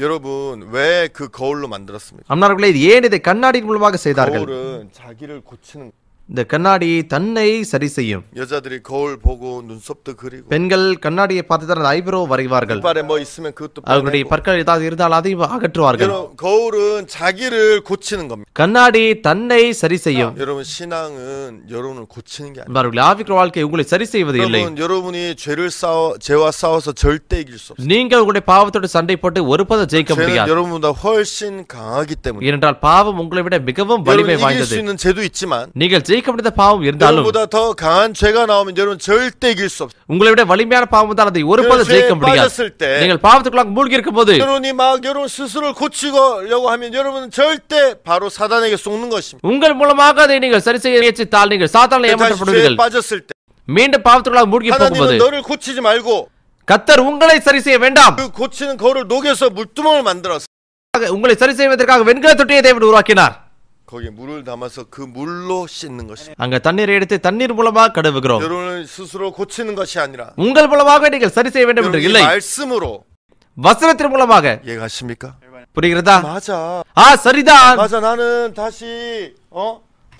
여러분 왜 그 거울로 만들었습니까? அம்னார்களே இது ஏன் இதை கண்ணாடியின் மூலமாக செய்தார்கள் 거울은 자기를 고치는 இந்த கண்ணாடி தன்னை சரி செய்யும் 여자들이 거울 보고 눈썹도 그리고 பெண்கள் கண்ணாடியை பார்த்து தான் அந்த ஐப்ரோ வரைவார்கள் 이빨에 뭐 있으면 그것도 அவர்களுடைய 빼내고. பற்கள் ஏதாவது இருந்தால் அதையும் அகற்றுவார்கள் 여러분 거울은 자기를 고치는 겁니다. கண்ணாடி தன்னை சரி செய்யும் 여러분 신앙은 여러분을 고치는 게 아니에요. அவர்கள் ஆவிக்கிற வாழ்க்கை உங்களை சரி செய்வது இல்லை 여러분 여러분이 죄를 싸워 죄와 싸워서 절대 이길 수 없어요. நீங்கள் உங்களுடைய பாவத்தோடு சண்டை போட்டு ஒருபோதும் ஜெயிக்க 죄는 முடியாது 여러분보다 훨씬 강하기 때문에 ஏனென்றால் பாவம் உங்களை விட மிகவும் 여러분 வலிமை 이길 வாய்ந்தது 수 있는 죄도 있지만 நீங்கள் ஜெயிக்க முடியாத பாவம் இருந்தாலும் 여러분보다 더 강한 죄가 나오면 여러분 절대 이길 수 없어요. உங்களை விட வலிமையான பாவம் இருந்தால் அதை ஒருபோதும் 죄에 ஜெயிக்க முடியாது 빠졌을 때 நீங்கள் பாவத்துக்குள்ளாக மூழ்கி இருக்கும் போது 여러분이 막 여러분 스스로를 고치려고 하면 여러분은 절대 바로 사단에게 속는 것입니다. உங்கள் மூலமாக அதை நீங்கள் சரி செய்ய முயற்சித்தால் நீங்கள் சாத்தான 다시 죄에 ஏமாற்றப்படுவீர்கள் 빠졌을 때 மீண்டும் பாவத்துக்குள்ளாக மூழ்கி போகும்போது 하나님은 너를 고치지 말고 கத்தர் உங்களை சரி செய்ய வேண்டாம் 그 고치는 거울을 녹여서 물두멍을 만들어서 உங்களை சரி செய்வதற்காக வெண்கல தொட்டியை தேவன் உருவாக்கினார் 거기에 물을 담아서 그 물로 씻는 것입니다. அங்க தண்ணீரை எடுத்து தண்ணீர் மூலமாக கழுவுகிறோம் 여러분을 스스로 고치는 것이 아니라 உங்கள் மூலமாக நீங்கள் சரி செய்ய வேண்டும் என்று 여러분 이 இல்லை 말씀으로 வசனத்தின் மூலமாக 이해가십니까? புரிகிறதா 맞아. ஆ சரிதான் 맞아. 나는 다시 어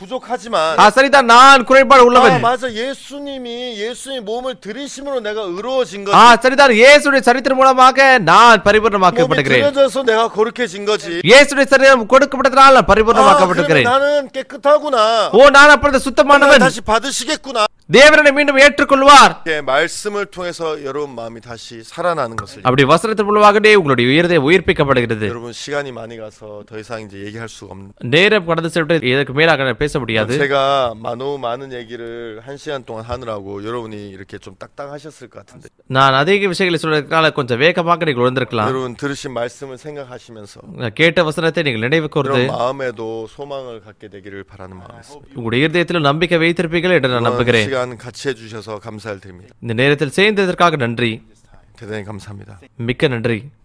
부족하지만 ஆ சரிதான் நான் குறைபாடு 아 உள்ளவன் 맞아. 예수님이 예수의 몸을 들이심으로 내가 의로워진 거지. ஆ சரிதான் இயேசுடைய சரித்திரம் மூலமாக நான் 몸이 பரிபூர்ணமாக்கப்படுகிறேன் 들여져서 내가 거룩해진 거지. இயேசுடைய சரீரம் கொடுக்கப்பட்டதனால் நான் 아, 그러면 பரிபூர்ணமாக்கப்பட்டிருக்கிறேன் 나는 깨끗하구나. ஓ நான் அப்பொழுது 하나님 சுத்தமானவன் 다시 받으시겠구나. தேவனை மீண்டும் ஏற்றுக்கொள்வார் 예, 말씀을 통해서 여러분 마음이 다시 살아나는 것을 அப்படி வசனத்தின் மூலமாகவே உங்களுடைய உயிரதை உயிர்ப்பிக்கப்படுகிறது 여러분 시간이 많이 가서 더 이상 이제 얘기할 수가 없는. நேரம் கடந்து சென்று இதற்கு மேலாக நான் பேச முடியாது 제가 많은 많은 얘기를 한 시간 동안 하느라고 여러분이 이렇게 좀 딱딱하셨을 것 같은데 நான் அதிக விஷயங்களை சொல்றதுனால கொஞ்சம் வேகமாக நீங்கள் உணர்ந்திருக்கலாம் 여러분 들으신 말씀을 생각하시면서 நான் கேட்ட வசனத்தை நீங்கள் நினைவு கூர்ந்து 여러분 마음에도 소망을 갖게 되기를 바라는 마음이 있습니다. உங்களுடைய இருதயத்திலும் நம்பிக்கை வைத்திருப்பீர்கள் என்று நான் 이번 நம்புகிறேன் 시간 같이 해주셔서 감사를 드립니다. இந்த நேரத்தில் சேர்ந்ததற்காக நன்றி 대단히 감사합니다. மிக்க நன்றி